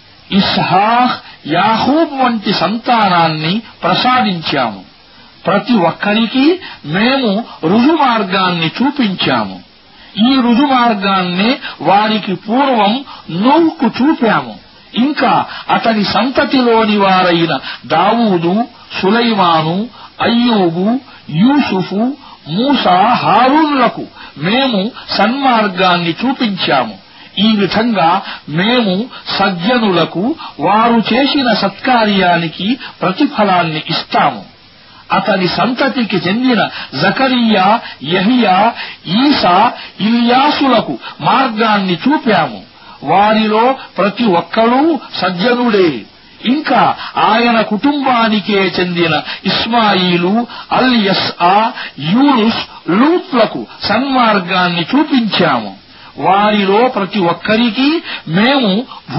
ఇస్హాహ్ యాహూబ్ వంటి సంతానాన్ని ప్రసాదించాము ప్రతి ఒక్కరికి మేము రుజుమార్గాన్ని చూపించాము ఈ రుజుమార్గాన్నే వారికి పూర్వం నూహ్కు చూపాము ఇంకా అతని సంతతిలోని వారైన దావూదు సులైమాను అయ్యూబు యూసుఫు మూసా హారూన్లకు మేము సన్మార్గాన్ని చూపించాము ఈ విధంగా మేము సజ్జనులకు వారు చేసిన సత్కార్యానికి ప్రతిఫలాన్ని ఇస్తాము అతని సంతతికి చెందిన జకరియా యహియా ఈసా ఇలియాసులకు మార్గాన్ని చూపాము వారిలో ప్రతి ఒక్కరూ సజ్జనుడే ఇంకా ఆయన కుటుంబానికే చెందిన ఇస్మాయిలు అల్ యస్ఆ యూనుస్ లూత్లకు సన్మార్గాన్ని చూపించాము వారిలో ప్రతి ఒక్కరికి మేము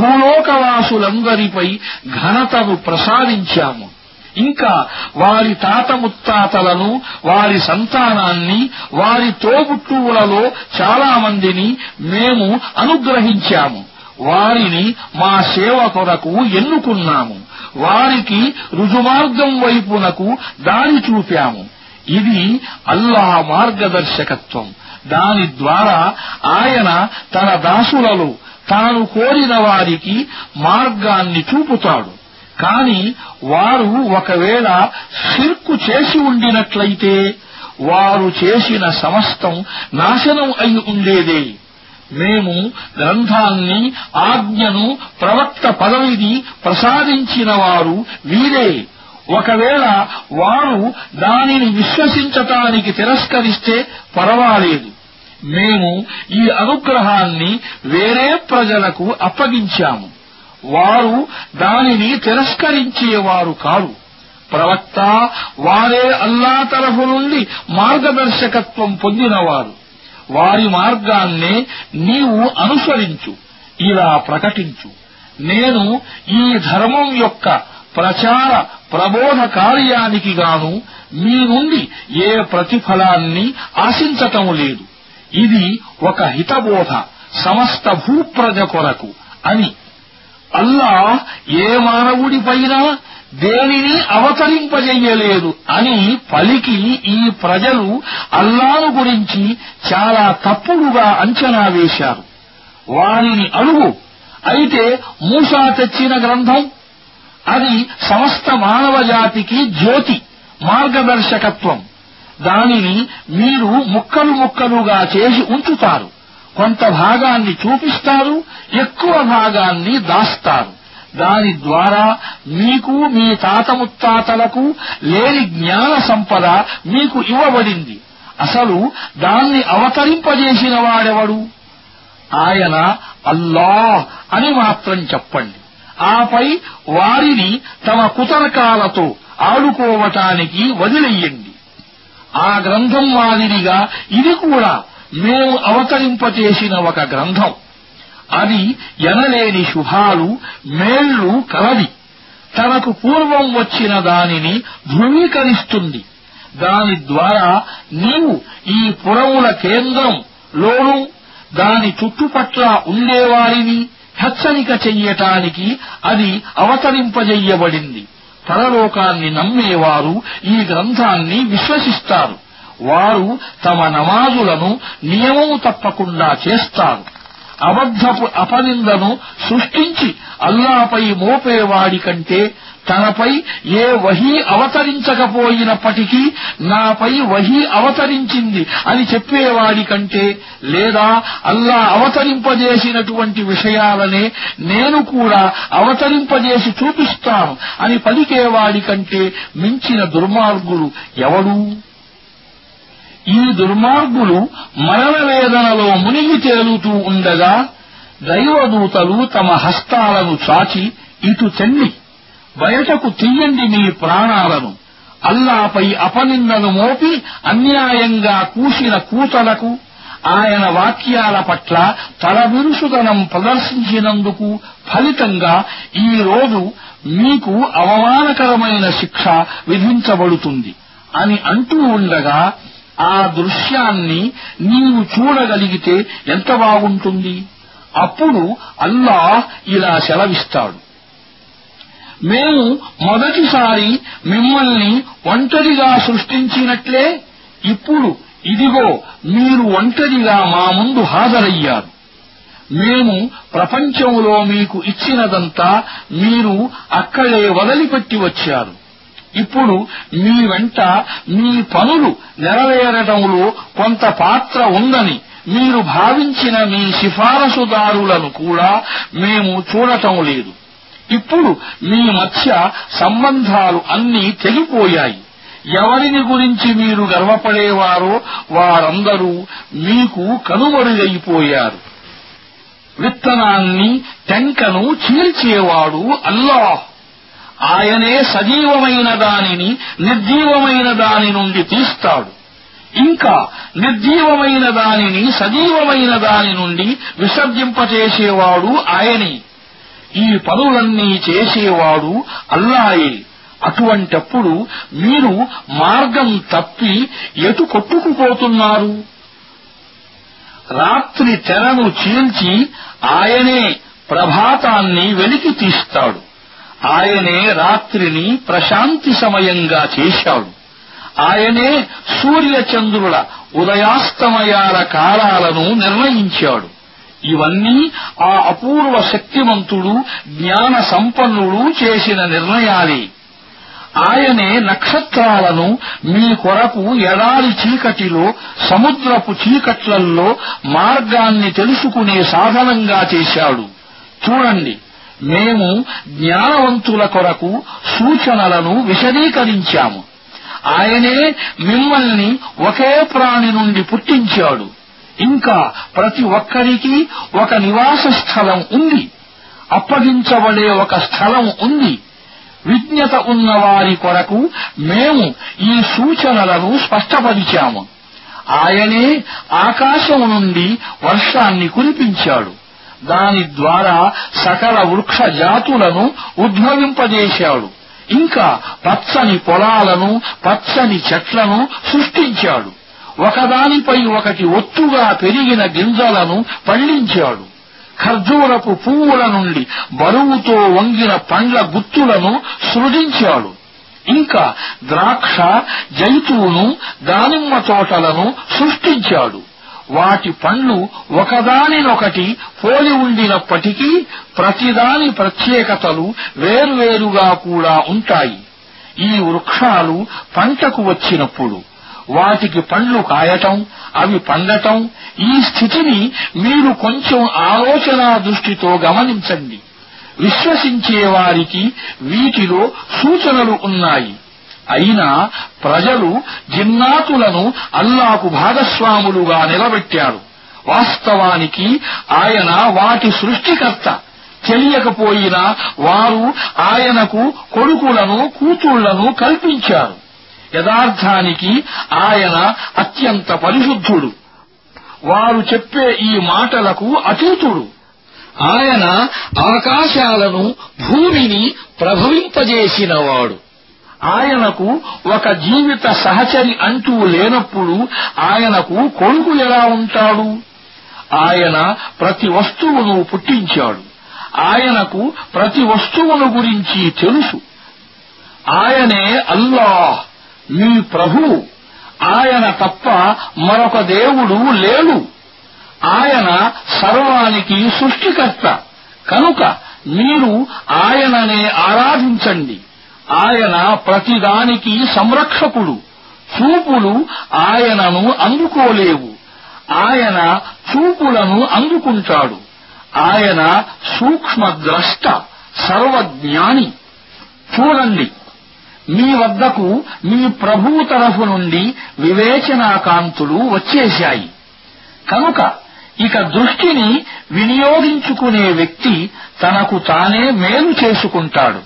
భూలోకవాసులందరిపై ఘనతను ప్రసాదించాము ఇంకా వారి తాత ముత్తాతలను వారి సంతానాన్ని వారి తోబుట్టువులలో చాలా మందిని మేము అనుగ్రహించాము వారిని మా సేవ కొరకు ఎన్నుకున్నాము వారికి రుజుమార్గం వైపునకు దారి చూపాము ఇది అల్లాహ్ మార్గదర్శకత్వం దాని ద్వారా ఆయన తన దాసులలో తాను కోరిన వారికి మార్గాన్ని చూపుతాడు కాని వారు ఒకవేళ షిర్కు చేసి ఉండినట్లయితే వారు చేసిన సమస్తం నాశనం అయి ఉండేదే మేము గ్రంథాన్ని ఆజ్ఞను ప్రవక్త పదవిని ప్రసాదించిన వారు వీరే ఒకవేళ వారు దానిని విశ్వసించటానికి తిరస్కరిస్తే పర్వాలేదు మేము ఈ అనుగ్రహాన్ని వేరే ప్రజలకు అప్పగించాము వారు దానిని తిరస్కరించేవారు కారు ప్రవక్త వారే అల్లా తరఫు నుండి మార్గదర్శకత్వం పొందినవారు వారి మార్గాన్నే నీవు అనుసరించు ఇలా ప్రకటించు నేను ఈ ధర్మం యొక్క ప్రచార ప్రబోధ కార్యానికి గాను మీ నుండి ఏ ప్రతిఫలాన్ని ఆశించటం లేదు ఇది ఒక హితబోధ సమస్త భూప్రజ కొరకు అని అల్లా ఏ మానవుడిపైనా దేనిని అవతరింపజెయ్యలేదు అని పలికి ఈ ప్రజలు అల్లాను గురించి చాలా తప్పుడుగా అంచనా వేశారు వారిని అడుగు అయితే మూసా తెచ్చిన గ్రంథం అది సమస్త మానవ జాతికి జ్యోతి మార్గదర్శకత్వం దానిని మీరు ముక్కలు ముక్కలుగా చేసి ఉంచుతారు కొంత భాగాన్ని చూపిస్తారు ఎక్కువ భాగాన్ని దాస్తారు దాని ద్వారా మీకు మీ తాత ముత్తాతలకు లేని జ్ఞాన సంపద మీకు ఇవ్వబడింది అసలు దాన్ని అవతరింపజేసిన వాడెవడు ఆయన అల్లాహ్ అని మాత్రం చెప్పండి ఆపై వారిని తమ కుతర్కాలతో ఆడుకోవటానికి వదిలెయ్యండి ఆ గ్రంథం మాదిరిగా ఇది కూడా మేము అవతరింపచేసిన ఒక గ్రంథం అది ఎనలేని శుభాలు మేళ్లు కలది తనకు పూర్వం వచ్చిన దానిని ధృవీకరిస్తుంది దాని ద్వారా నీవు ఈ పురముల కేంద్రం లోను దాని చుట్టుపట్ల ఉండేవారిని హెచ్చరిక చెయ్యటానికి అది అవతరింపజెయ్యబడింది పరలోకాన్ని నమ్మేవారు ఈ గ్రంథాన్ని విశ్వసిస్తారు వారు తమ నమాజులను నియమము తప్పకుండా చేస్తారు అబద్ధపు అపనిందను సృష్టించి అల్లాపై మోపేవాడి కంటే తనపై ఏ వహీ అవతరించకపోయినప్పటికీ నాపై వహీ అవతరించింది అని చెప్పేవాడి కంటే లేదా అల్లా అవతరింపజేసినటువంటి విషయాలనే నేను కూడా అవతరింపజేసి చూపిస్తాను అని పలికేవాడి కంటే మించిన దుర్మార్గులు ఎవడు ఈ దుర్మార్గులు మరణ వేదనలో మునిగి తేలుతూ ఉండగా దైవదూతలు తమ హస్తాలను చాచి ఇటు చెల్లి బయటకు తీయండి మీ ప్రాణాలను అల్లాపై అపనిందను మోపి అన్యాయంగా కూసిన కూతలకు ఆయన వాక్యాల పట్ల తలవిరుసుదనం ప్రదర్శించినందుకు ఫలితంగా ఈ రోజు మీకు అవమానకరమైన శిక్ష విధించబడుతుంది అని అంటూ ఉండగా ఆ దృశ్యాన్ని నీవు చూడగలిగితే ఎంత బాగుంటుంది అప్పుడు అల్లాహ్ ఇలా సెలవిస్తాడు మేము మొదటిసారి మిమ్మల్ని ఒంటరిగా సృష్టించినట్లే ఇప్పుడు ఇదిగో మీరు ఒంటరిగా మా ముందు హాజరయ్యారు మేము ప్రపంచంలో మీకు ఇచ్చినదంతా మీరు అక్కడే వదిలిపెట్టి వచ్చారు ఇప్పుడు మీ వెంట మీ పనులు నెరవేరటంలో కొంత పాత్ర ఉందని మీరు భావించిన మీ సిఫారసుదారులను కూడా మేము చూడటం లేదు ఇప్పుడు మీ మధ్య సంబంధాలు అన్నీ తెగిపోయాయి ఎవరిని గురించి మీరు గర్వపడేవారో వారందరూ మీకు కనుమరుగైపోయారు విత్తనాన్ని టెంకను చీల్చేవాడు అల్లాహ్ ఆయనే సజీవమైన దానిని నిర్జీవమైన దాని నుండి తీస్తాడు ఇంకా నిర్జీవమైన దానిని సజీవమైన దాని నుండి విసర్జింపచేసేవాడు ఆయనే ఈ పనులన్నీ చేసేవాడు అల్లాయే అటువంటప్పుడు మీరు మార్గం తప్పి ఎటు కొట్టుకుపోతున్నారు రాత్రి తెరను చీల్చి ఆయనే ప్రభాతాన్ని వెలికి తీస్తాడు ఆయనే రాత్రిని ప్రశాంతి సమయంగా చేశాడు ఆయనే సూర్యచంద్రుల ఉదయాస్తమయాల కాలాలను నిర్ణయించాడు ఇవన్నీ ఆ అపూర్వ శక్తిమంతుడు జ్ఞాన సంపన్నుడు చేసిన నిర్ణయాలే ఆయనే నక్షత్రాలను మీ కొరకు ఎడారి చీకటిలో సముద్రపు చీకట్లల్లో మార్గాన్ని తెలుసుకునే సాధనంగా చేశాడు చూడండి మేము జ్ఞానవంతుల కొరకు సూచనలను విశదీకరించాము ఆయనే మిమ్మల్ని ఒకే ప్రాణి నుండి పుట్టించాడు ఇంకా ప్రతి ఒక్కరికి ఒక నివాస స్థలం ఉంది అప్పగించబడే ఒక స్థలం ఉంది విజ్ఞత ఉన్న వారి కొరకు మేము ఈ సూచనలను స్పష్టపరిచాము ఆయనే ఆకాశం నుండి వర్షాన్ని కురిపించాడు దాని ద్వారా సకల వృక్ష జాతులను ఉద్భవింపజేశాడు ఇంకా పచ్చని పొలాలను పచ్చని చెట్లను సృష్టించాడు ఒకదానిపై ఒకటి ఒత్తుగా పెరిగిన గింజలను పండించాడు ఖర్జూరపు పువ్వుల నుండి బరువుతో వంగిన పండ్ల గుత్తులను సృజించాడు ఇంకా ద్రాక్ష జైతూను దానిమ్మ తోటలను సృష్టించాడు వాటి పండ్లు ఒకదానినొకటి పోలి ఉండినప్పటికీ ప్రతిదాని ప్రత్యేకతలు వేర్వేరుగా కూడా ఉంటాయి ఈ వృక్షాలు పంటకు వచ్చినప్పుడు వాటికి పండ్లు కాయటం అవి పండటం ఈ స్థితిని మీరు కొంచెం ఆలోచనా దృష్టితో గమనించండి విశ్వసించే వారికి వీటిలో సూచనలు ఉన్నాయి అయినా ప్రజలు జిన్నాతులను అల్లాకు భాగస్వాములుగా నిలబెట్టారు వాస్తవానికి ఆయన వాటి సృష్టికర్త తెలియకపోయినా వారు ఆయనకు కొడుకులను కూతుళ్లను కల్పించారు యథార్థానికి ఆయన అత్యంత పరిశుద్ధుడు వారు చెప్పే ఈ మాటలకు అతీతుడు ఆయన ఆకాశాలను భూమిని ప్రభవింపజేసినవాడు ఆయనకు ఒక జీవిత సహచరి అంటూ లేనప్పుడు ఆయనకు కొడుకు ఎలా ఉంటాడు ఆయన ప్రతి వస్తువును పుట్టించాడు ఆయనకు ప్రతి వస్తువును గురించి తెలుసు ఆయనే అల్లాహ్ మీ ప్రభు ఆయన తప్ప మరొక దేవుడు లేడు ఆయన సర్వానికి సృష్టికర్త కనుక మీరు ఆయననే ఆరాధించండి ఆయన ప్రతిదానికి సంరక్షకుడు చూపులు ఆయనను అందుకోలేవు ఆయన చూపులను అందుకుంటాడు ఆయన సూక్ష్మద్రష్ట సర్వజ్ఞాని చూడండి మీ వద్దకు మీ ప్రభువు తరఫు నుండి వివేచనాకాంతులు వచ్చేశాయి కనుక ఇక దృష్టిని వినియోగించుకునే వ్యక్తి తనకు తానే మేలు చేసుకుంటాడు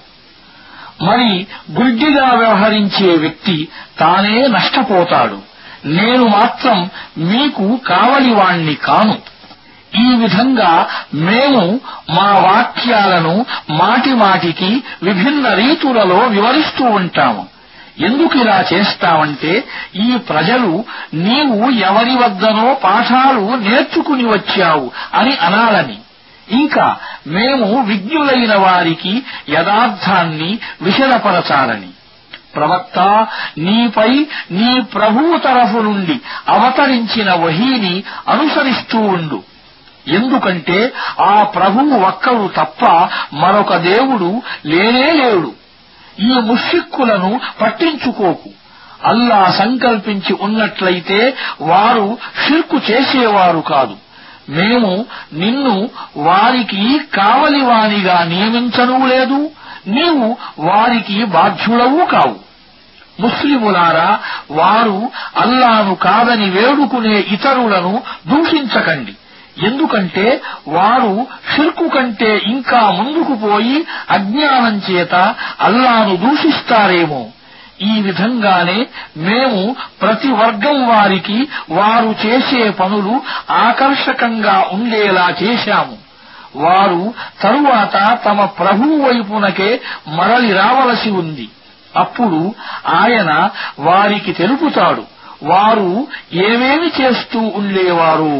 మరి గుడ్డిగా వ్యవహరించే వ్యక్తి తానే నష్టపోతాడు నేను మాత్రం మీకు కావలివాణ్ణి కాను ఈ విధంగా మేము మా వాక్యాలను మాటిమాటికి విభిన్న రీతులలో వివరిస్తూ ఉంటాము ఎందుకు ఇలా చేస్తామంటే ఈ ప్రజలు నీవు ఎవరి వద్దనో పాఠాలు నేర్చుకుని వచ్చావు అని అనాలని ఇంకా మేము విజ్ఞులైన వారికి యథార్థాన్ని విషదపరచాలని ప్రవక్త నీపై నీ ప్రభువు తరఫు నుండి అవతరించిన వహీని అనుసరిస్తూ ఉండు ఎందుకంటే ఆ ప్రభువు ఒక్కడు తప్ప మరొక దేవుడు లేనే లేడు ఈ ముషిక్కులను పట్టించుకోకు అల్లా సంకల్పించి ఉన్నట్లయితే వారు షిర్కు చేసేవారు కాదు మేము నిన్ను వారికి కావలివానిగా నియమించనూ లేదు నీవు వారికి బాధ్యుడవు కావు ముస్లిములారా వారు అల్లాను కాదని వేడుకునే ఇతరులను దూషించకండి ఎందుకంటే వారు షిర్కు కంటే ఇంకా ముందుకు పోయి అజ్ఞానం చేత అల్లాను దూషిస్తారేమో ఈ విధంగానే మేము ప్రతి వర్గం వారికి వారు చేసే పనులు ఆకర్షకంగా ఉండేలా చేశాము వారు తరువాత తమ ప్రభువు వైపునకే మరలి రావలసి ఉంది అప్పుడు ఆయన వారికి తెలుపుతాడు వారు ఏమేమి చేస్తూ ఉండేవారు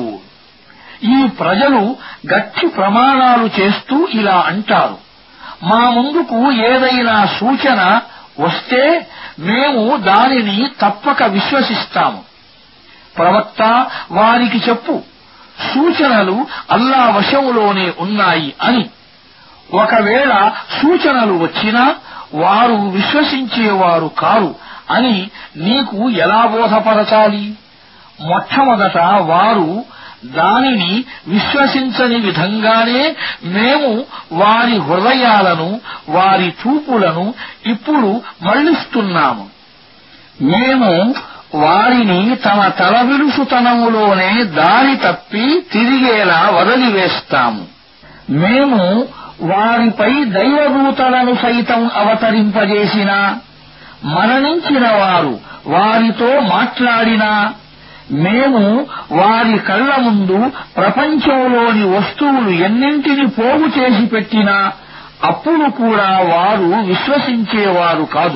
ఈ ప్రజలు గట్టి ప్రమాణాలు చేస్తూ ఇలా అంటారు మా ముందుకు ఏదైనా సూచన వస్తే మేము దానిని తప్పక విశ్వసిస్తాము ప్రవక్త వారికి చెప్పు సూచనలు అల్లా వశంలోనే ఉన్నాయి అని ఒకవేళ సూచనలు వచ్చినా వారు విశ్వసించేవారు కారు అని నీకు ఎలా బోధపరచాలి మొట్టమొదట వారు దానిని విశ్వసించని విధంగానే మేము వారి హృదయాలను వారి చూపులను ఇప్పుడు మళ్లిస్తున్నాము మేము వారిని తమ తలవిరుసుతనములోనే దారి తప్పి తిరిగేలా వదిలివేస్తాము మేము వారిపై దైవదూతలను సైతం అవతరింపజేసినా మరణించిన వారు వారితో మాట్లాడినా మేము వారి కళ్ల ముందు ప్రపంచంలోని వస్తువులు ఎన్నింటిని పోగు చేసి పెట్టినా అప్పుడు కూడా వారు విశ్వసించేవారు కాదు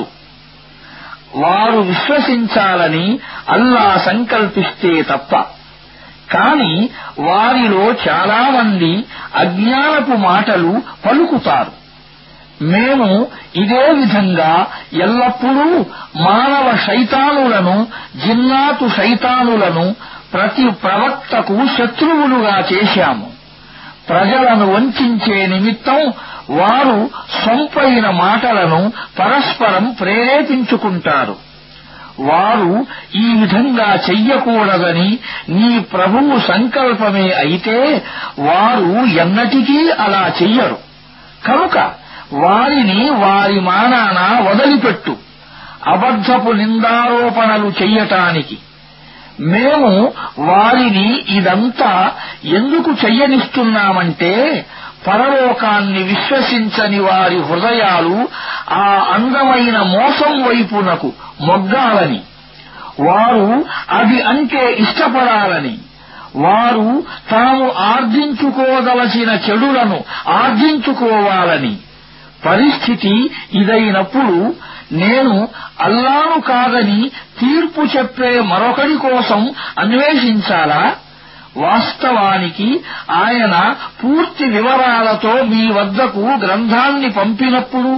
వారు విశ్వసించాలని అల్లా సంకల్పిస్తే తప్ప కాని వారిలో చాలా మంది అజ్ఞానపు మాటలు పలుకుతారు మేము ఇదే విధంగా ఎల్లప్పుడూ మానవ శైతానులను జిన్నాతు శైతానులను ప్రతి ప్రవక్తకు శత్రువులుగా చేశాము ప్రజలను వంచే నిమిత్తం వారు సొంపైన మాటలను పరస్పరం ప్రేరేపించుకుంటారు వారు ఈ విధంగా చెయ్యకూడదని నీ ప్రభువు సంకల్పమే అయితే వారు ఎన్నటికీ అలా చెయ్యరు కనుక వారిని వారి మానాన వదిలిపెట్టు అబద్ధపు నిందారోపణలు చెయ్యటానికి మేము వారిని ఇదంతా ఎందుకు చెయ్యనిస్తున్నామంటే పరలోకాన్ని విశ్వసించని వారి హృదయాలు ఆ అందమైన మోసం వైపునకు మొగ్గాలని వారు అది అంటే ఇష్టపడాలని వారు తాము ఆర్జించుకోదలసిన చెడులను ఆర్జించుకోవాలని పరిస్థితి ఇదైనప్పుడు నేను అల్లాను కాదని తీర్పు చెప్పే మరొకడి కోసం అన్వేషించాలా వాస్తవానికి ఆయన పూర్తి వివరాలతో మీ వద్దకు గ్రంథాన్ని పంపినప్పుడు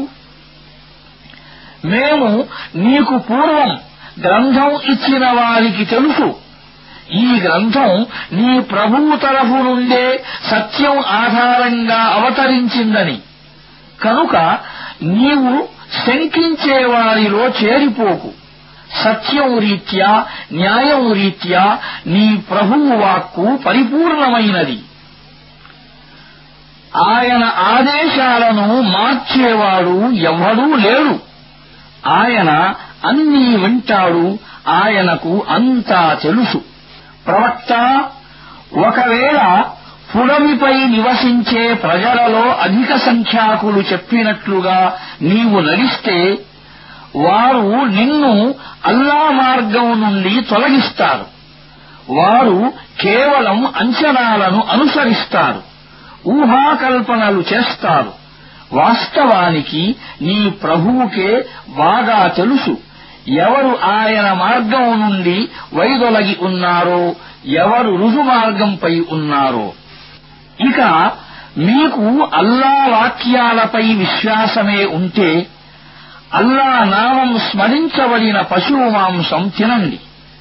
మేము నీకు పూర్వం గ్రంథం ఇచ్చిన వారికి తెలుసు ఈ గ్రంథం నీ ప్రభువు తరఫు నుండే సత్యం ఆధారంగా అవతరించిందని కనుక నీవు శంకించే వారిలో చేరిపోకు సత్యం రీత్యా న్యాయం రీత్యా నీ ప్రభువు వాక్కు పరిపూర్ణమైనది ఆయన ఆదేశాలను మార్చేవాడు ఎవ్వడూ లేడు ఆయన అన్నీ వింటాడు ఆయనకు అంతా తెలుసు ప్రవక్త ఒకవేళ పుడమిపై నివసించే ప్రజలలో అధిక సంఖ్యాకులు చెప్పినట్లుగా నీవు నడిస్తే వారు నిన్ను అల్లా మార్గం నుండి తొలగిస్తారు వారు కేవలం అంచనాలను అనుసరిస్తారు ఊహాకల్పనలు చేస్తారు వాస్తవానికి నీ ప్రభువుకే బాగా తెలుసు ఎవరు ఆయన మార్గం నుండి వైదొలగి ఉన్నారో ఎవరు రుజుమార్గంపై ఉన్నారో ఇక మీకు అల్లా వాక్యాలపై విశ్వాసమే ఉంటే అల్లా నామం స్మరించబడిన పశువు మాంసం తినండి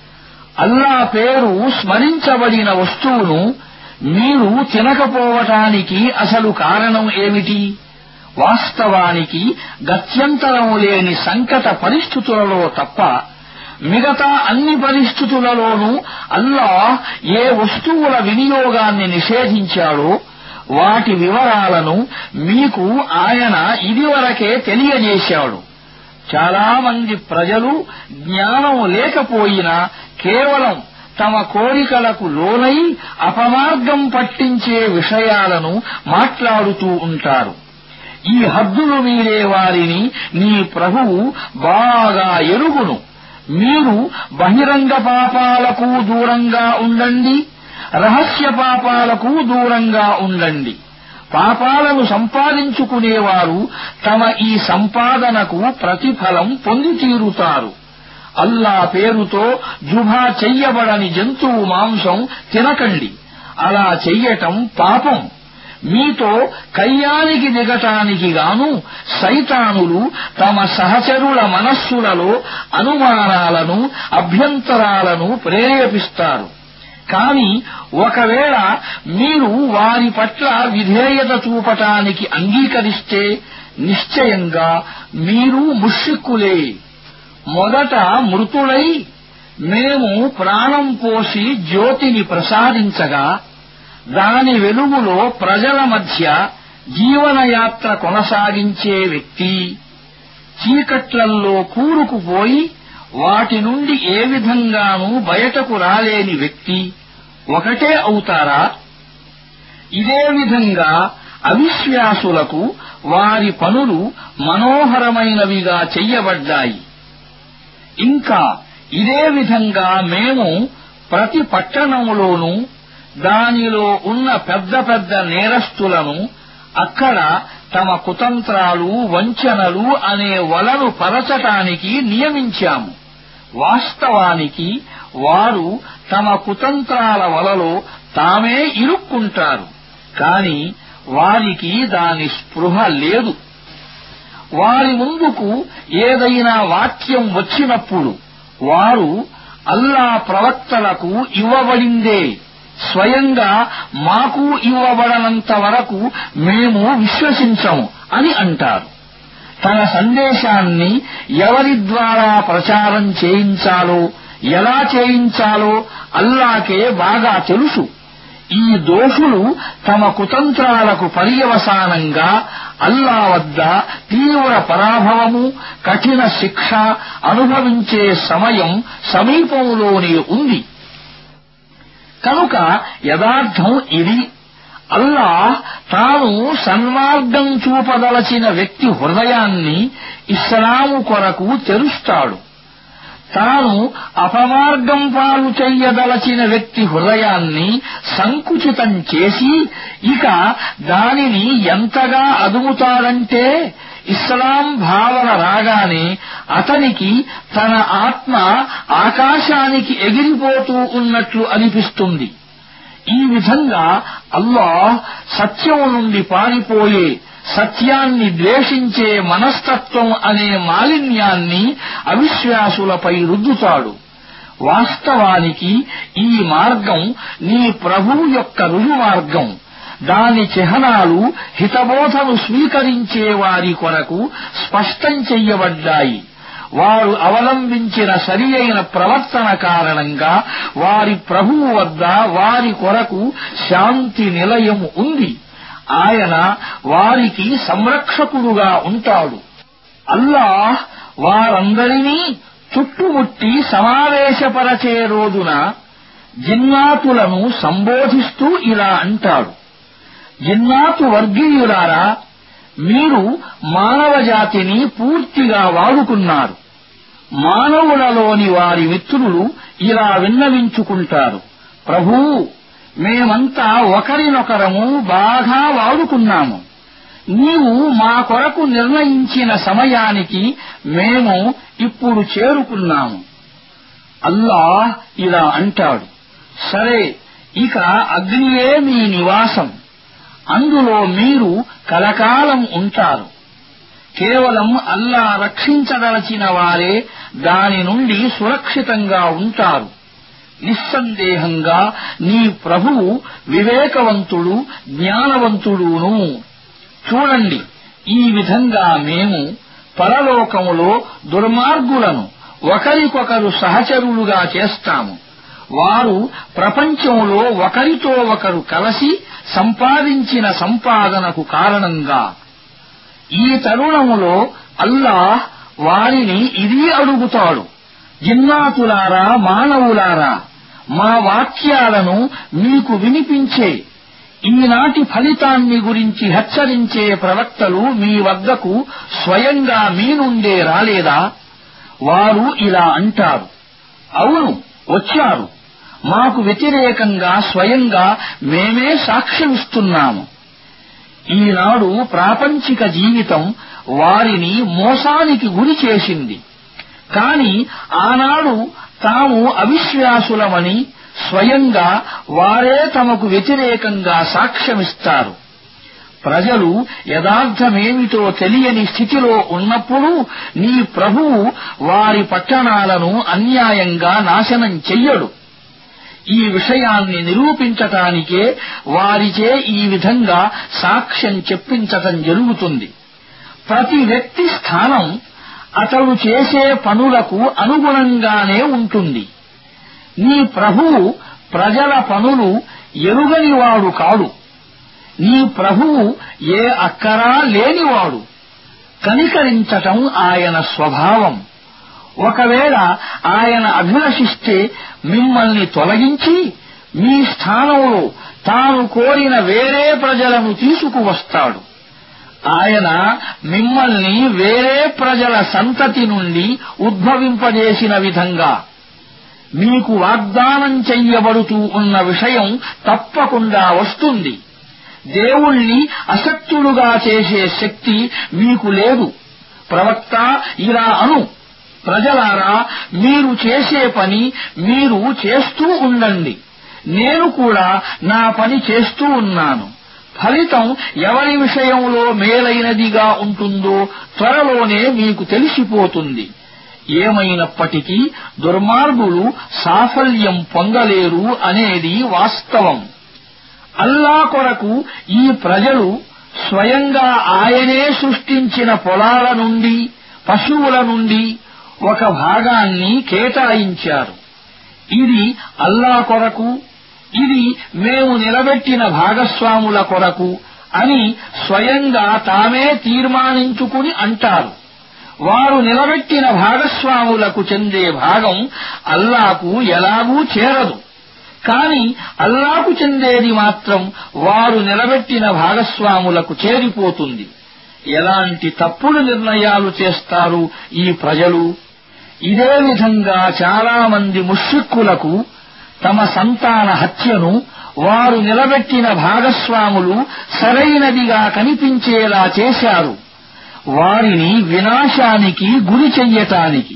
అల్లా పేరు స్మరించబడిన వస్తువును మీరు తినకపోవటానికి అసలు కారణం ఏమిటి వాస్తవానికి గత్యంతరం లేని సంకట పరిస్థితులలో తప్ప మిగతా అన్ని పరిస్థితులలోనూ అల్లా ఏ వస్తువుల వినియోగాన్ని నిషేధించాడో వాటి వివరాలను మీకు ఆయన ఇదివరకే తెలియజేశాడు చాలా మంది ప్రజలు జ్ఞానం లేకపోయినా కేవలం తమ కోరికలకు లోనై అపమార్గం పట్టించే విషయాలను మాట్లాడుతూ ఉంటారు ఈ హద్దులు మీరే వారిని నీ ప్రభువు బాగా ఎరుగును మీరు బహిరంగ పాపాలకు దూరంగా ఉండండి రహస్య పాపాలకు దూరంగా ఉండండి పాపాలను సంపాదించుకునేవారు తమ ఈ సంపాదనకు ప్రతిఫలం పొంది తీరుతారు అల్లా పేరుతో జుభా చెయ్యబడని జంతువు మాంసం తినకండి అలా చెయ్యటం పాపం మీతో కయ్యానికి దిగటానికి గాను సైతానులు తమ సహచరుల మనస్సులలో అనుమానాలను అభ్యంతరాలను ప్రేరేపిస్తారు కాని ఒకవేళ మీరు వారి పట్ల విధేయత చూపటానికి అంగీకరిస్తే నిశ్చయంగా మీరు ముష్రిక్కులే మొదట మృతుడై మేము ప్రాణం పోసి జ్యోతిని ప్రసాదించగా దాని వెలుగులో ప్రజల మధ్య జీవనయాత్ర కొనసాగించే వ్యక్తి చీకట్లల్లో కూరుకుపోయి వాటి నుండి ఏ విధంగానూ బయటకు రాలేని వ్యక్తి ఒకటే అవుతారా ఇదే విధంగా అవిశ్వాసులకు వారి పనులు మనోహరమైనవిగా చెయ్యబడ్డాయి ఇంకా ఇదే విధంగా మేము ప్రతి పట్టణములోనూ దానిలో ఉన్న పెద్ద పెద్ద నేరస్తులను అక్కడ తమ కుతంత్రాలు వంచనలు అనే వలను పరచటానికి నియమించాము వాస్తవానికి వారు తమ కుతంత్రాల వలలో తామే ఇరుక్కుంటారు కాని వారికి దాని స్పృహ లేదు వారి ముందుకు ఏదైనా వాక్యం వచ్చినప్పుడు వారు అల్లా ప్రవక్తలకు ఇవ్వబడిందే స్వయంగా మాకు ఇవ్వబడనంత వరకు మేము విశ్వసించము అని అంటారు తన సందేశాన్ని ఎవరి ద్వారా ప్రచారం చేయించాలో ఎలా చేయించాలో అల్లాకే బాగా తెలుసు ఈ దోషులు తమ కుతంత్రాలకు పర్యవసానంగా అల్లా వద్ద తీవ్ర పరాభవము కఠిన శిక్ష అనుభవించే సమయం సమీపంలోనే ఉంది కనుక యథార్థం ఇది అల్లాహ్ తాను సన్మార్గం చూపదలచిన వ్యక్తి హృదయాన్ని ఇస్లాము కొరకు తెరుస్తాడు తాను అపమార్గం పాలు చెయ్యదలచిన వ్యక్తి హృదయాన్ని సంకుచితం చేసి ఇక దానిని ఎంతగా అదుముతాడంటే ఇస్లాం భావన రాగానే అతనికి తన ఆత్మ ఆకాశానికి ఎగిరిపోతూ ఉన్నట్లు అనిపిస్తుంది ఈ విధంగా అల్లాహ్ సత్యం నుండి పారిపోయే సత్యాన్ని ద్వేషించే మనస్తత్వం అనే మాలిన్యాన్ని అవిశ్వాసులపై రుద్దుతాడు వాస్తవానికి ఈ మార్గం నీ ప్రభువు యొక్క రుజుమార్గం దాని చిహ్నాలు హితబోధను స్వీకరించే వారి కొరకు స్పష్టం చెయ్యబడ్డాయి వారు అవలంబించిన సరి అయిన ప్రవర్తన కారణంగా వారి ప్రభువు వద్ద వారి కొరకు శాంతి నిలయం ఉంది ఆయన వారికి సంరక్షకుడుగా ఉంటాడు అల్లాహ్ వారందరినీ చుట్టుముట్టి సమావేశపరచే రోజున జిన్నాతులను సంబోధిస్తూ ఇలా అంటాడు జిన్నాతు వర్గీయులారా మీరు మానవ జాతిని పూర్తిగా వాడుకున్నారు మానవులలోని వారి మిత్రులు ఇలా విన్నవించుకుంటారు ప్రభూ మేమంతా ఒకరినొకరము బాగా వాడుకున్నాము నీవు మా కొరకు నిర్ణయించిన సమయానికి మేము ఇప్పుడు చేరుకున్నాము అల్లాహ్ ఇలా అంటాడు సరే ఇక అగ్నియే మీ నివాసం అందులో మీరు కలకాలం ఉంటారు కేవలం అల్లా రక్షించదలచిన వారే దాని నుండి సురక్షితంగా ఉంటారు నిస్సందేహంగా నీ ప్రభువు వివేకవంతుడు జ్ఞానవంతుడును చూడండి ఈ విధంగా మేము పరలోకములో దుర్మార్గులను ఒకరికొకరు సహచరులుగా చేస్తాము వారు ప్రపంచంలో ఒకరితో ఒకరు కలిసి సంపాదించిన సంపాదనకు కారణంగా ఈ తరుణములో అల్లాహ్ వారిని ఇది అడుగుతాడు జిన్నాతులారా మానవులారా మా వాక్యాలను మీకు వినిపించే ఈనాటి ఫలితాన్ని గురించి హెచ్చరించే ప్రవక్తలు మీ వద్దకు స్వయంగా మీ నుండే రాలేదా వారు ఇలా అంటారు అవును వచ్చారు మాకు వ్యతిరేకంగా స్వయంగా మేమే సాక్ష్యమిస్తున్నాము ఈనాడు ప్రాపంచిక జీవితం వారిని మోసానికి గురి చేసింది కాని ఆనాడు తాము అవిశ్వాసులమని స్వయంగా వారే తమకు వ్యతిరేకంగా సాక్ష్యమిస్తారు ప్రజలు యథార్థమేమిటో తెలియని స్థితిలో ఉన్నప్పుడు నీ ప్రభువు వారి పట్టణాలను అన్యాయంగా నాశనం చెయ్యడు ఈ విషయాన్ని నిరూపించటానికే వారిచే ఈ విధంగా సాక్ష్యం చెప్పించటం జరుగుతుంది ప్రతి వ్యక్తి స్థానం అతడు చేసే పనులకు అనుగుణంగానే ఉంటుంది నీ ప్రభువు ప్రజల పనులు ఎరుగనివాడు కాడు నీ ప్రభువు ఏ అక్కరా లేనివాడు కనికరించటం ఆయన స్వభావం ఒకవేళ ఆయన అభిలషిస్తే మిమ్మల్ని తొలగించి మీ స్థానంలో తాను కోరిన వేరే ప్రజలను తీసుకువస్తాడు ఆయన మిమ్మల్ని వేరే ప్రజల సంతతి నుండి ఉద్భవింపజేసిన విధంగా మీకు వాగ్దానం చెయ్యబడుతూ ఉన్న విషయం తప్పకుండా వస్తుంది దేవుణ్ణి అసక్తులుగా చేసే శక్తి మీకు లేదు ప్రవక్త ఇలా అను ప్రజలారా మీరు చేసే పని మీరు చేస్తూ ఉండండి నేను కూడా నా పని చేస్తూ ఉన్నాను ఫలితం ఎవరి విషయంలో మేలైనదిగా ఉంటుందో త్వరలోనే మీకు తెలిసిపోతుంది ఏమైనప్పటికీ దుర్మార్గులు సాఫల్యం పొందలేరు అనేది వాస్తవం అల్లా కొరకు ఈ ప్రజలు స్వయంగా ఆయనే సృష్టించిన పొలాల నుండి పశువుల నుండి ఒక భాగాన్ని కేటాయించారు ఇది అల్లా కొరకు ఇది మేము నిలబెట్టిన భాగస్వాముల కొరకు అని స్వయంగా తామే తీర్మానించుకుని అంటారు వారు నిలబెట్టిన భాగస్వాములకు చెందే భాగం అల్లాకు ఎలాగూ చేరదు కాని అల్లాకు చెందేది మాత్రం వారు నిలబెట్టిన భాగస్వాములకు చేరిపోతుంది ఎలాంటి తప్పుడు నిర్ణయాలు చేస్తారు ఈ ప్రజలు ఇదే విధంగా చాలా మంది ముష్రిక్కులకు తమ సంతాన హత్యను వారు నిలబెట్టిన భాగస్వాములు సరైనదిగా కనిపించేలా చేశారు వారిని వినాశానికి గురి చెయ్యటానికి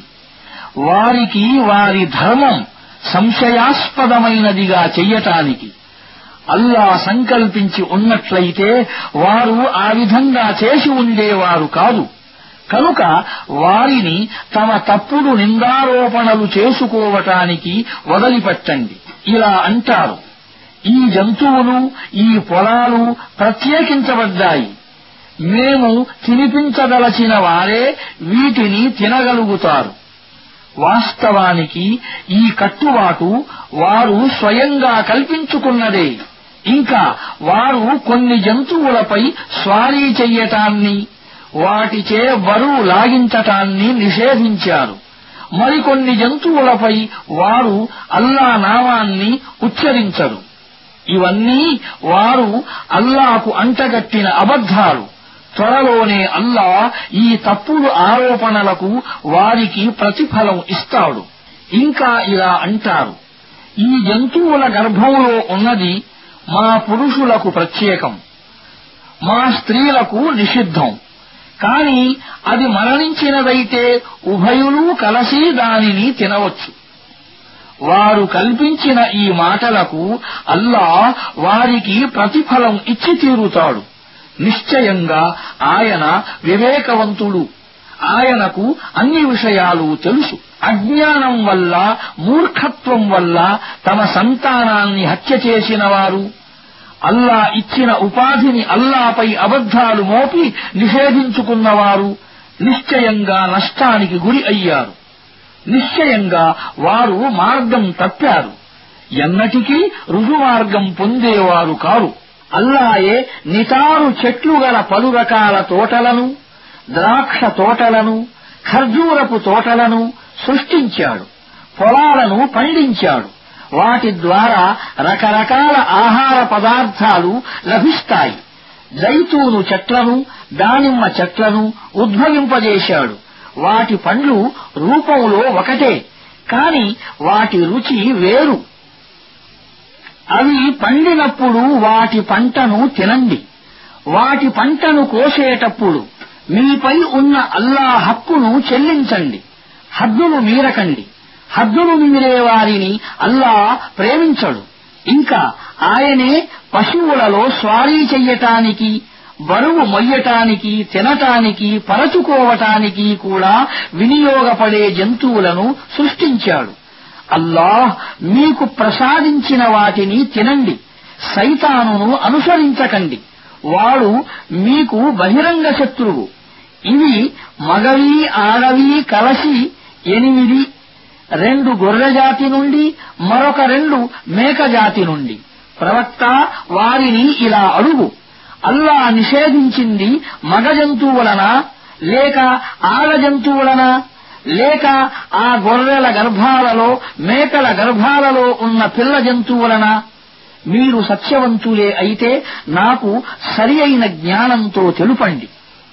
వారికి వారి ధర్మం సంశయాస్పదమైనదిగా చెయ్యటానికి అల్లా సంకల్పించి ఉన్నట్లయితే వారు ఆ విధంగా చేసి ఉండేవారు కాదు కనుక వారిని తమ తప్పుడు నిందారోపణలు చేసుకోవటానికి వదిలిపెట్టండి ఇలా అంటారు ఈ జంతువులు ఈ పొలాలు ప్రత్యేకించబడ్డాయి మేము తినిపించదలచిన వారే వీటిని తినగలుగుతారు వాస్తవానికి ఈ కట్టుబాటు వారు స్వయంగా కల్పించుకున్నదే ఇంకా వారు కొన్ని జంతువులపై స్వారీ చెయ్యటాన్ని వాటిచే బరువు లాగించటాన్ని నిషేధించారు మరికొన్ని జంతువులపై వారు అల్లా నామాన్ని ఉచ్చరించరు ఇవన్నీ వారు అల్లాకు అంటగట్టిన అబద్ధాలు త్వరలోనే అల్లా ఈ తప్పుడు ఆరోపణలకు వారికి ప్రతిఫలం ఇస్తాడు ఇంకా ఇలా అంటారు ఈ జంతువుల గర్భంలో ఉన్నది మా పురుషులకు ప్రత్యేకం మా స్త్రీలకు నిషిద్ధం కాని అది మరణించినదైతే ఉభయులు కలసి దానిని తినవచ్చు వారు కల్పించిన ఈ మాటలకు అల్లా వారికి ప్రతిఫలం ఇచ్చి తీరుతాడు నిశ్చయంగా ఆయన వివేకవంతుడు ఆయనకు అన్ని విషయాలు తెలుసు అజ్ఞానం వల్ల మూర్ఖత్వం వల్ల తమ సంతానాన్ని హత్య చేసిన వారు అల్లా ఇచ్చిన ఉపాధిని అల్లాపై అబద్ధాలు మోపి నిషేధించుకున్నవారు నిశ్చయంగా నష్టానికి గురి అయ్యారు నిశ్చయంగా వారు మార్గం తప్పారు ఎన్నటికీ రుజుమార్గం పొందేవారు కారు అల్లాయే నిటారు చెట్లు గల పలు రకాల తోటలను ద్రాక్ష తోటలను ఖర్జూరపు తోటలను సృష్టించాడు పొలాలను పండించాడు వాటి ద్వారా రకరకాల ఆహార పదార్థాలు లభిస్తాయి జైతూను చెట్లను దానిమ్మ చెట్లను ఉద్భవింపజేశాడు వాటి పండ్లు రూపంలో ఒకటే కాని వాటి రుచి వేరు అవి పండినప్పుడు వాటి పంటను తినండి వాటి పంటను కోసేటప్పుడు మీపై ఉన్న అల్లా హక్కును చెల్లించండి హద్దును మీరకండి హద్దును మీరే వారిని అల్లా ప్రేమించడు ఇంకా ఆయనే పశువులలో స్వారీ చెయ్యటానికి బరువు మొయ్యటానికి తినటానికి పరచుకోవటానికి కూడా వినియోగపడే జంతువులను సృష్టించాడు అల్లాహ్ మీకు ప్రసాదించిన వాటిని తినండి సైతానును అనుసరించకండి వాడు మీకు బహిరంగ శత్రువు ఇవి మగవి ఆడవి కలసి ఎనిమిది రెండు గొర్రె జాతి నుండి మరొక రెండు మేక జాతి నుండి ప్రవక్త వారిని ఇలా అడుగు అల్లా నిషేధించింది మగ జంతువులనా లేక ఆడ జంతువులనా లేక ఆ గొర్రెల గర్భాలలో మేకల గర్భాలలో ఉన్న పిల్ల జంతువులనా మీరు సత్యవంతులే అయితే నాకు సరి అయిన జ్ఞానంతో తెలుపండి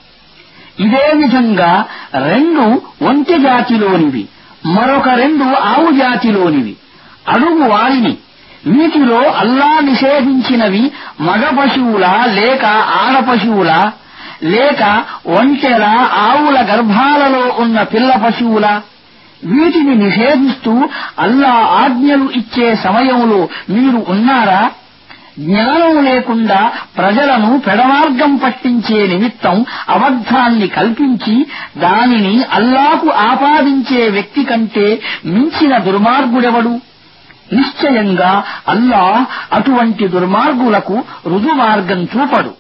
ఇదే విధంగా రెండు ఒంటె జాతిలోనివి మరొక రెండు ఆవు జాతిలోనివి అడుగు వారిని వీటిలో అల్లా నిషేధించినవి మగ పశువులా లేక ఆడ పశువులా లేక ఒంటెల ఆవుల గర్భాలలో ఉన్న పిల్ల పశువులా వీటిని నిషేధిస్తూ అల్లా ఆజ్ఞలు ఇచ్చే సమయంలో మీరు ఉన్నారా జ్ఞానం లేకుండా ప్రజలను పెడమార్గం పట్టించే నిమిత్తం అబద్ధాన్ని కల్పించి దానిని అల్లాకు ఆపాదించే వ్యక్తి కంటే మించిన దుర్మార్గుడెవడు నిశ్చయంగా అల్లా అటువంటి దుర్మార్గులకు రుజుమార్గం చూపడు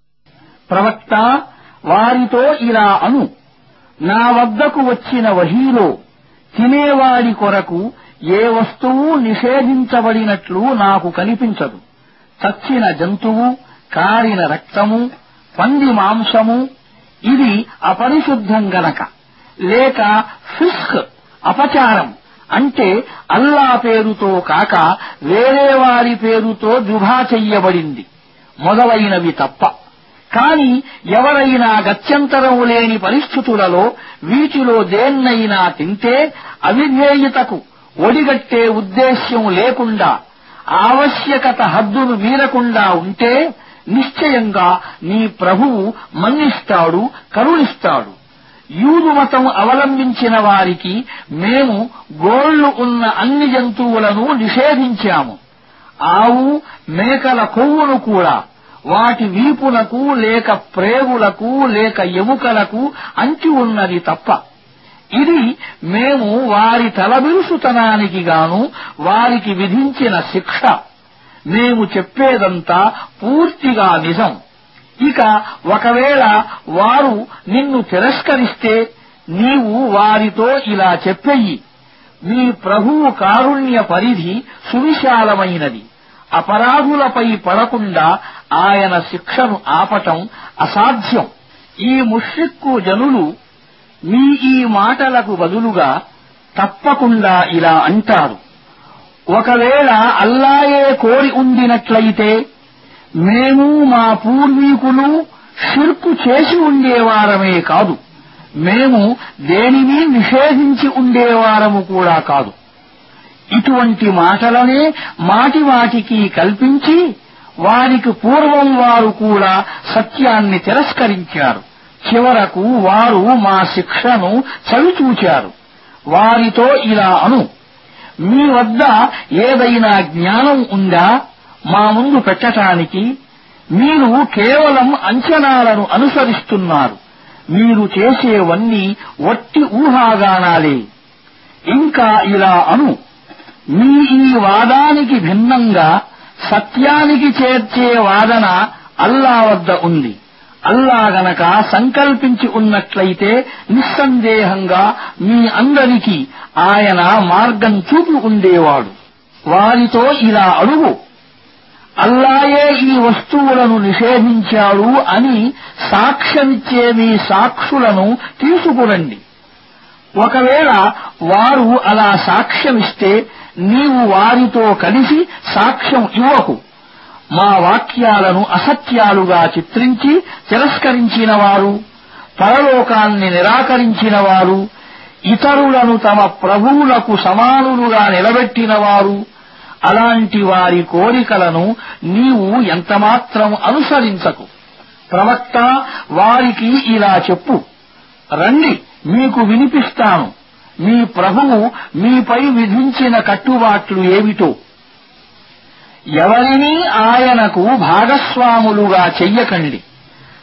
ప్రవక్త వారితో ఇలా అను నా వద్దకు వచ్చిన వహీలో తినేవాడి కొరకు ఏ వస్తువు నిషేధించబడినట్లు నాకు కనిపించదు చచ్చిన జంతువు కారిన రక్తము పంది మాంసము ఇది అపరిశుద్ధం గనక లేక ఫిస్క్ అపచారం అంటే అల్లా పేరుతో కాక వేరే వారి పేరుతో జుభా చెయ్యబడింది మొదలైనవి తప్ప కాని ఎవరైనా గత్యంతరం లేని పరిస్థితులలో వీటిలో దేన్నైనా తింటే అవిధేయతకు ఒడిగట్టే ఉద్దేశ్యం లేకుండా ఆవశ్యకత హద్దును మీరకుండా ఉంటే నిశ్చయంగా నీ ప్రభువు మన్నిస్తాడు కరుణిస్తాడు యూదు మతం అవలంబించిన వారికి మేము గోళ్లు ఉన్న అన్ని జంతువులను నిషేధించాము ఆవు మేకల కొవ్వును కూడా వాటి వీపులకు లేక ప్రేగులకు లేక ఎముకలకు అంటి ఉన్నది తప్ప ఇది మేము వారి తలబిరుసుతనానికి గాను వారికి విధించిన శిక్ష మేము చెప్పేదంతా పూర్తిగా నిజం ఇక ఒకవేళ వారు నిన్ను తిరస్కరిస్తే నీవు వారితో ఇలా చెప్పెయ్యి మీ ప్రభువు కారుణ్య పరిధి సువిశాలమైనది అపరాధులపై పడకుండా ఆయన శిక్షను ఆపటం అసాధ్యం ఈ ముష్రిక్కు జనులు మీ ఈ మాటలకు బదులుగా తప్పకుండా ఇలా అంటారు ఒకవేళ అల్లాయే కోరి ఉండినట్లయితే మేము మా పూర్వీకులు షిర్కు చేసి ఉండేవారమే కాదు మేము దేనిని నిషేధించి ఉండేవారము కూడా కాదు ఇటువంటి మాటలనే మాటివాటికి కల్పించి వారికి పూర్వం వారు కూడా సత్యాన్ని తిరస్కరించారు చివరకు వారు మా శిక్షను చవిచూచారు వారితో ఇలా అను మీ వద్ద ఏదైనా జ్ఞానం ఉందా మా ముందు పెట్టటానికి మీరు కేవలం అంచనాలను అనుసరిస్తున్నారు మీరు చేసేవన్నీ వట్టి ఊహాగానాలే ఇంకా ఇలా అను మీ ఈ వాదానికి భిన్నంగా సత్యానికి చేర్చే వాదన అల్లా వద్ద ఉంది అల్లా గనక సంకల్పించి ఉన్నట్లయితే నిస్సందేహంగా మీ అందరికీ ఆయన మార్గం చూపి ఉండేవాడు వారితో ఇలా అడుగు అల్లాయే ఈ వస్తువులను నిషేధించాడు అని సాక్ష్యమిచ్చే మీ సాక్షులను తీసుకురండి ఒకవేళ వారు అలా సాక్ష్యమిస్తే నీవు వారితో కలిసి సాక్ష్యం ఇవ్వకు మా వాక్యాలను అసత్యాలుగా చిత్రించి తిరస్కరించిన వారు పరలోకాన్ని నిరాకరించిన వారు ఇతరులను తమ ప్రభువులకు సమానులుగా నిలబెట్టిన వారు అలాంటి వారి కోరికలను నీవు ఎంతమాత్రం అనుసరించకు ప్రవక్త వారికి ఇలా చెప్పు రండి మీకు వినిపిస్తాను మీ ప్రభువు మీపై విధించిన కట్టుబాట్లు ఏమిటో ఎవరినీ ఆయనకు భాగస్వాములుగా చెయ్యకండి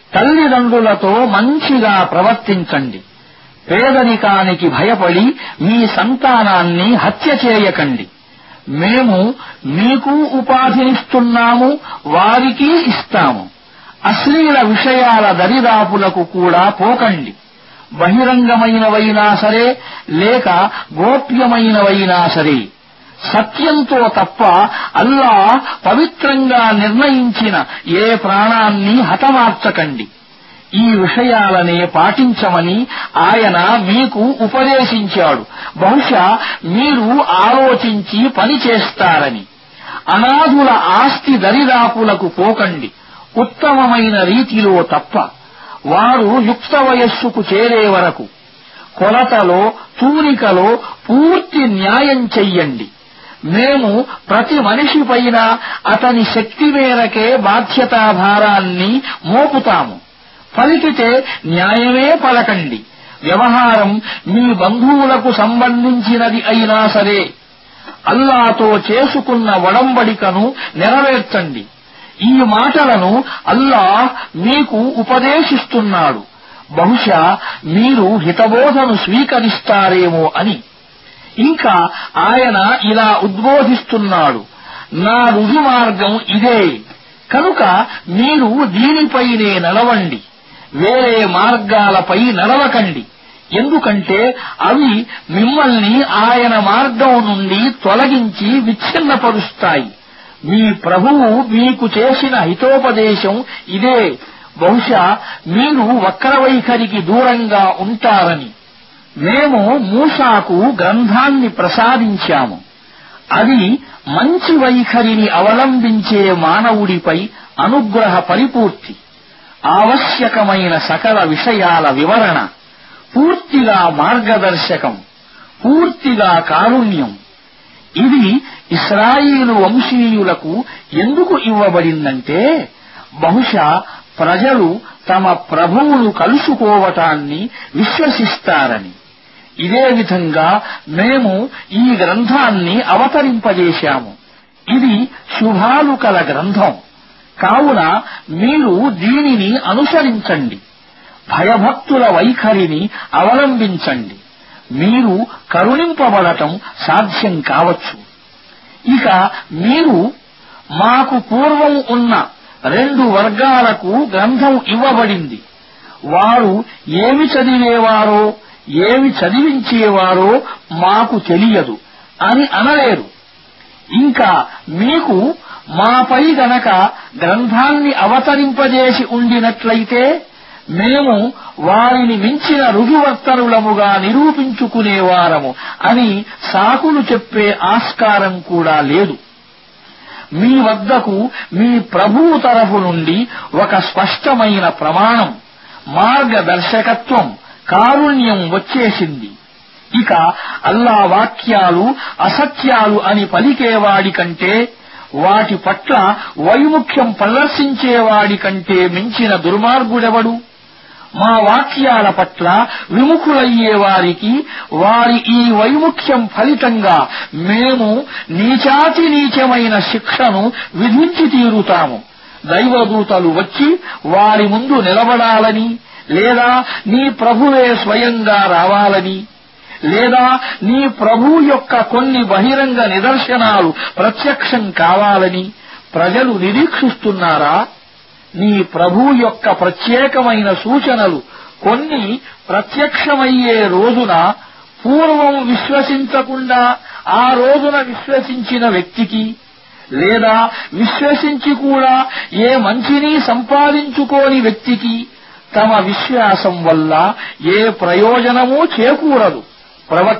తల్లిదండ్రులతో మంచిగా ప్రవర్తించండి పేదరికానికి భయపడి మీ సంతానాన్ని హత్య చేయకండి మేము మీకు ఉపాధినిస్తున్నాము వారికి ఇస్తాము అశ్లీల విషయాల దరిదాపులకు కూడా పోకండి బహిరంగమైనవైనా సరే లేక గోప్యమైనవైనా సరే సత్యంతో తప్ప అల్లా పవిత్రంగా నిర్ణయించిన ఏ ప్రాణాన్ని హతమార్చకండి ఈ విషయాలనే పాటించమని ఆయన మీకు ఉపదేశించాడు బహుశా మీరు ఆలోచించి పని చేస్తారని అనాథుల ఆస్తి దరిదాపులకు పోకండి ఉత్తమమైన రీతిలో తప్ప వారు యుక్త వయస్సుకు చేరే వరకు కొలతలో తూనికలో పూర్తి న్యాయం చెయ్యండి మేము ప్రతి మనిషిపైన అతని శక్తి మేరకే బాధ్యతాభారాన్ని మోపుతాము పలికితే న్యాయమే పలకండి వ్యవహారం మీ బంధువులకు సంబంధించినది అయినా సరే అల్లాతో చేసుకున్న ఒడంబడికను నెరవేర్చండి ఈ మాటలను అల్లాహ్ మీకు ఉపదేశిస్తున్నాడు బహుశా మీరు హితబోధను స్వీకరిస్తారేమో అని ఇంకా ఆయన ఇలా ఉద్బోధిస్తున్నాడు నా రుజుమార్గం ఇదే కనుక మీరు దీనిపైనే నడవండి వేరే మార్గాలపై నడవకండి ఎందుకంటే అవి మిమ్మల్ని ఆయన మార్గం నుండి తొలగించి విచ్ఛిన్నపరుస్తాయి మీ ప్రభువు మీకు చేసిన హితోపదేశం ఇదే బహుశా మీరు వక్రవైఖరికి దూరంగా ఉంటారని మేము మూసాకు గ్రంథాన్ని ప్రసాదించాము అది మంచి వైఖరిని అవలంబించే మానవుడిపై అనుగ్రహ పరిపూర్తి ఆవశ్యకమైన సకల విషయాల వివరణ పూర్తిగా మార్గదర్శకం పూర్తిగా కారుణ్యం ఇది ఇస్రాయిలు వంశీయులకు ఎందుకు ఇవ్వబడిందంటే బహుశా ప్రజలు తమ ప్రభువును కలుసుకోవటాన్ని విశ్వసిస్తారని ఇదే విధంగా మేము ఈ గ్రంథాన్ని అవతరింపజేశాము ఇది శుభాలు కల గ్రంథం కావున మీరు దీనిని అనుసరించండి భయభక్తుల వైఖరిని అవలంబించండి మీరు కరుణింపబడటం సాధ్యం కావచ్చు ఇక మీరు మాకు పూర్వం ఉన్న రెండు వర్గాలకు గ్రంథం ఇవ్వబడింది వారు ఏమి చదివేవారో ఏమి చదివించేవారో మాకు తెలియదు అని అనలేరు ఇంకా మీకు మాపై గనక గ్రంథాన్ని అవతరింపజేసి ఉండినట్లయితే మేము వారిని మించిన రుజువర్తనులముగా నిరూపించుకునేవారము అని సాకులు చెప్పే ఆస్కారం కూడా లేదు మీ వద్దకు మీ ప్రభువు తరఫు నుండి ఒక స్పష్టమైన ప్రమాణం మార్గదర్శకత్వం కారుణ్యం వచ్చేసింది ఇక అల్లా వాక్యాలు అసత్యాలు అని పలికేవాడి కంటే వాటి పట్ల వైముఖ్యం ప్రదర్శించేవాడి కంటే మించిన దుర్మార్గుడెవడు మా వాక్యాల పట్ల విముఖులయ్యే వారికి వారి ఈ వైముఖ్యం ఫలితంగా మేము నీచాతి నీచమైన శిక్షను విధించి తీరుతాము దైవదూతలు వచ్చి వారి ముందు నిలబడాలని లేదా నీ ప్రభువే స్వయంగా రావాలని లేదా నీ ప్రభు యొక్క కొన్ని బహిరంగ నిదర్శనాలు ప్రత్యక్షం కావాలని ప్రజలు నిరీక్షిస్తున్నారా నీ ప్రభు యొక్క ప్రత్యేకమైన సూచనలు కొన్ని ప్రత్యక్షమయ్యే రోజున పూర్వం విశ్వసించకుండా ఆ రోజున విశ్వసించిన వ్యక్తికి లేదా విశ్వసించి కూడా ఏ మంచిని సంపాదించుకోని వ్యక్తికి తమ విశ్వాసం వల్ల ఏ ప్రయోజనమూ చేకూరదు ప్రవక్త